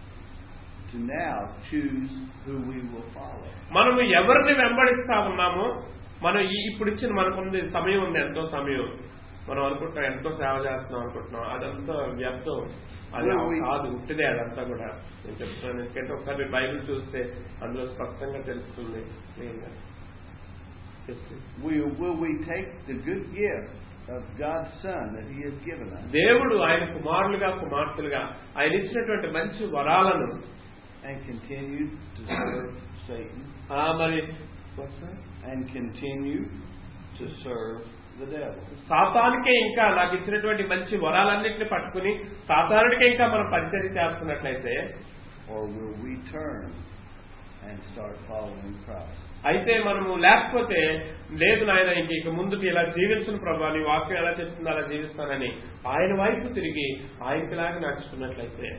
to now choose who we will follow. మనము ఎవరిని వెంబడిస్తా ఉన్నామో మనం ఈ ఇప్పుడు ఇచ్చిన మనకుంది సమయం ఉంది ఎంతో సమయం మనం అనుకుంటాం ఎంతో సేవ చేస్తున్నాం అనుకుంటున్నాం అదంతా వ్యర్థం అది కాదు ఉట్టిదే అదంతా కూడా నేను చెప్తున్నాను ఎందుకంటే ఒకసారి మీరు బైబిల్ చూస్తే అందులో స్పష్టంగా తెలుస్తుంది క్లియర్గా. Yes, please. Will, will we take the good gift of God's Son that He has given us దేవుడు ఆయన కుమారులుగా కుమార్తెలుగా ఆయన ఇచ్చినటువంటి మంచి వరాలను and continue to serve Satan ఆ మరి what's that? and continue to serve the devil? సాతానికే ఇంకా నాకు ఇచ్చినటువంటి మంచి వరాలన్నింటినీ పట్టుకుని సాతానుడికే ఇంకా మనం పరిచయం చేస్తున్నట్లయితే Or will we turn and start following Christ? అయితే మనము లేకపోతే లేదు నాయన ఇంక ఇక ముందుకు ఇలా జీవించను ప్రభా నీ వాక్యం ఎలా చెప్తుందో అలా జీవిస్తానని ఆయన వైపు తిరిగి ఆయనకిలాగా నడుచుకున్నట్లయితే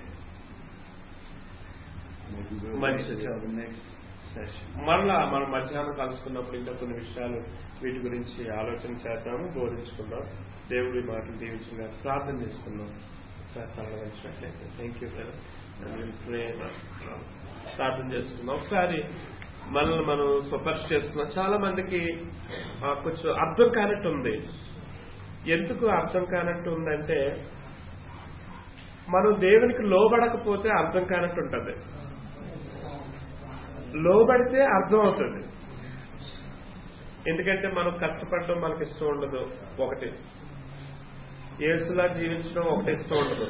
Maybe we'll Monday. wait until the next session. మరలా మనం మధ్యాహ్నం కలుసుకున్నప్పుడు ఇంకా కొన్ని విషయాలు వీటి గురించి ఆలోచన చేద్దాము బోధించుకుందాం దేవుడి మాటలు దీవించుకుందాం ప్రార్థన చేసుకుందాం సంబంధించినట్లయితే థ్యాంక్ యూ ప్రార్థన చేసుకుందాం ఒకసారి మనల్ని మనం స్వపర్శ చేసుకున్నాం చాలా మందికి ఆ, కొంచెం అర్థం కానట్టు ఉంది ఎందుకు అర్థం కానట్టు ఉందంటే మనం దేవునికి లోబడకపోతే అర్థం కానట్టు ఉంటుంది లోబడితే అర్థం అవుతుంది ఎందుకంటే మనం కష్టపడడం మనకి ఇష్టం ఉండదు ఒకటి ఏసులా జీవించడం ఒకటి ఇష్టం ఉండదు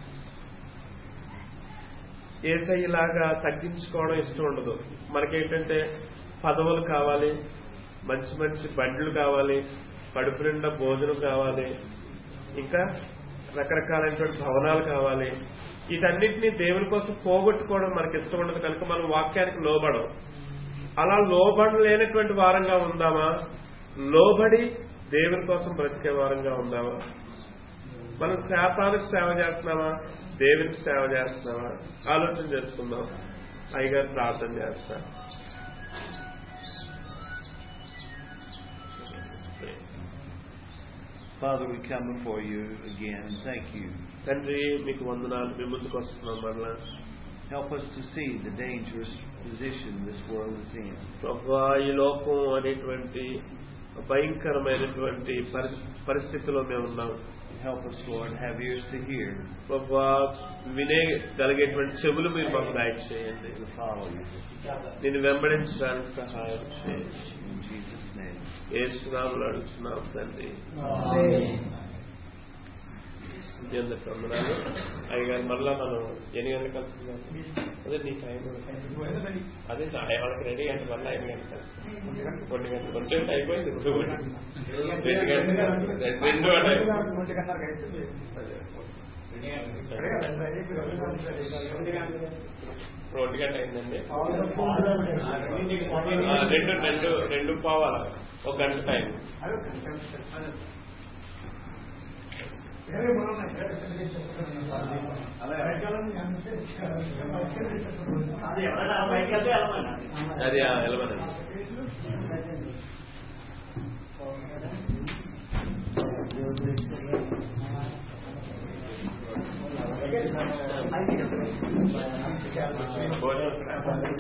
ఏసయ్యలాగా తగ్గించుకోవడం ఇష్టం ఉండదు మనకేంటంటే పదవులు కావాలి మంచి మంచి బండ్లు కావాలి కడుపు నిండా భోజనం కావాలి ఇంకా రకరకాలైనటువంటి భవనాలు కావాలి వీటన్నిటిని దేవుని కోసం పోగొట్టుకోవడం మనకి ఇష్టం ఉండదు కనుక మనం వాక్యానికి లోబడం అలా లోబడలేనటువంటి వారంగా ఉందామా లోబడి దేవుని కోసం బ్రతికే వారంగా ఉందామా మనం శాతానికి సేవ చేస్తున్నామా దేవునికి సేవ చేస్తున్నామా ఆలోచన చేసుకుందాం అయ్యగారు ప్రార్థన చేస్తా Father, we come before you again. Thank you. తండ్రి మీకు వందనాలు మీ ముందుకు వస్తున్నాం మరలా Help us to see the dangerous position this world is in. ప్రభా ఈ లోకం అనేటువంటి భయంకరమైనటువంటి పరి- పరిస్థితిలో మేము ఉన్నాం Help us, Lord, have ears to hear ప్రభా వినేగలిగేటువంటి చెవులు మీరు మాకు దయచేయండి to follow you. నేను వెంబడించడానికి సహాయం చేయండి In Jesus' name. ఏ సునాములు అడుగుతున్నాం తండ్రి ఎందుకు వందనాలు అయ్యగారు మళ్ళా మనం ఎన్ని గంటలకు కలుస్తున్నాం అదే నీ టైం అదే నా- వాళ్ళకి రెడీ అంటే మళ్ళీ ఐదు గంటలకు కలుస్తాం. కొన్ని గంటలు కొన్ని గంటలు అయిపోయింది ఇప్పుడు రెండు గంటలు రెండు అంటే ఇప్పుడు ఒంటి గంట అయిందండి ఆ, రెండు రెండు రెండు పోవాలా ఒక గంట టైం అది ఎవరైనా బయటకు వెళ్తే వెళ్ళమన్నా అది వెళ్ళమనండి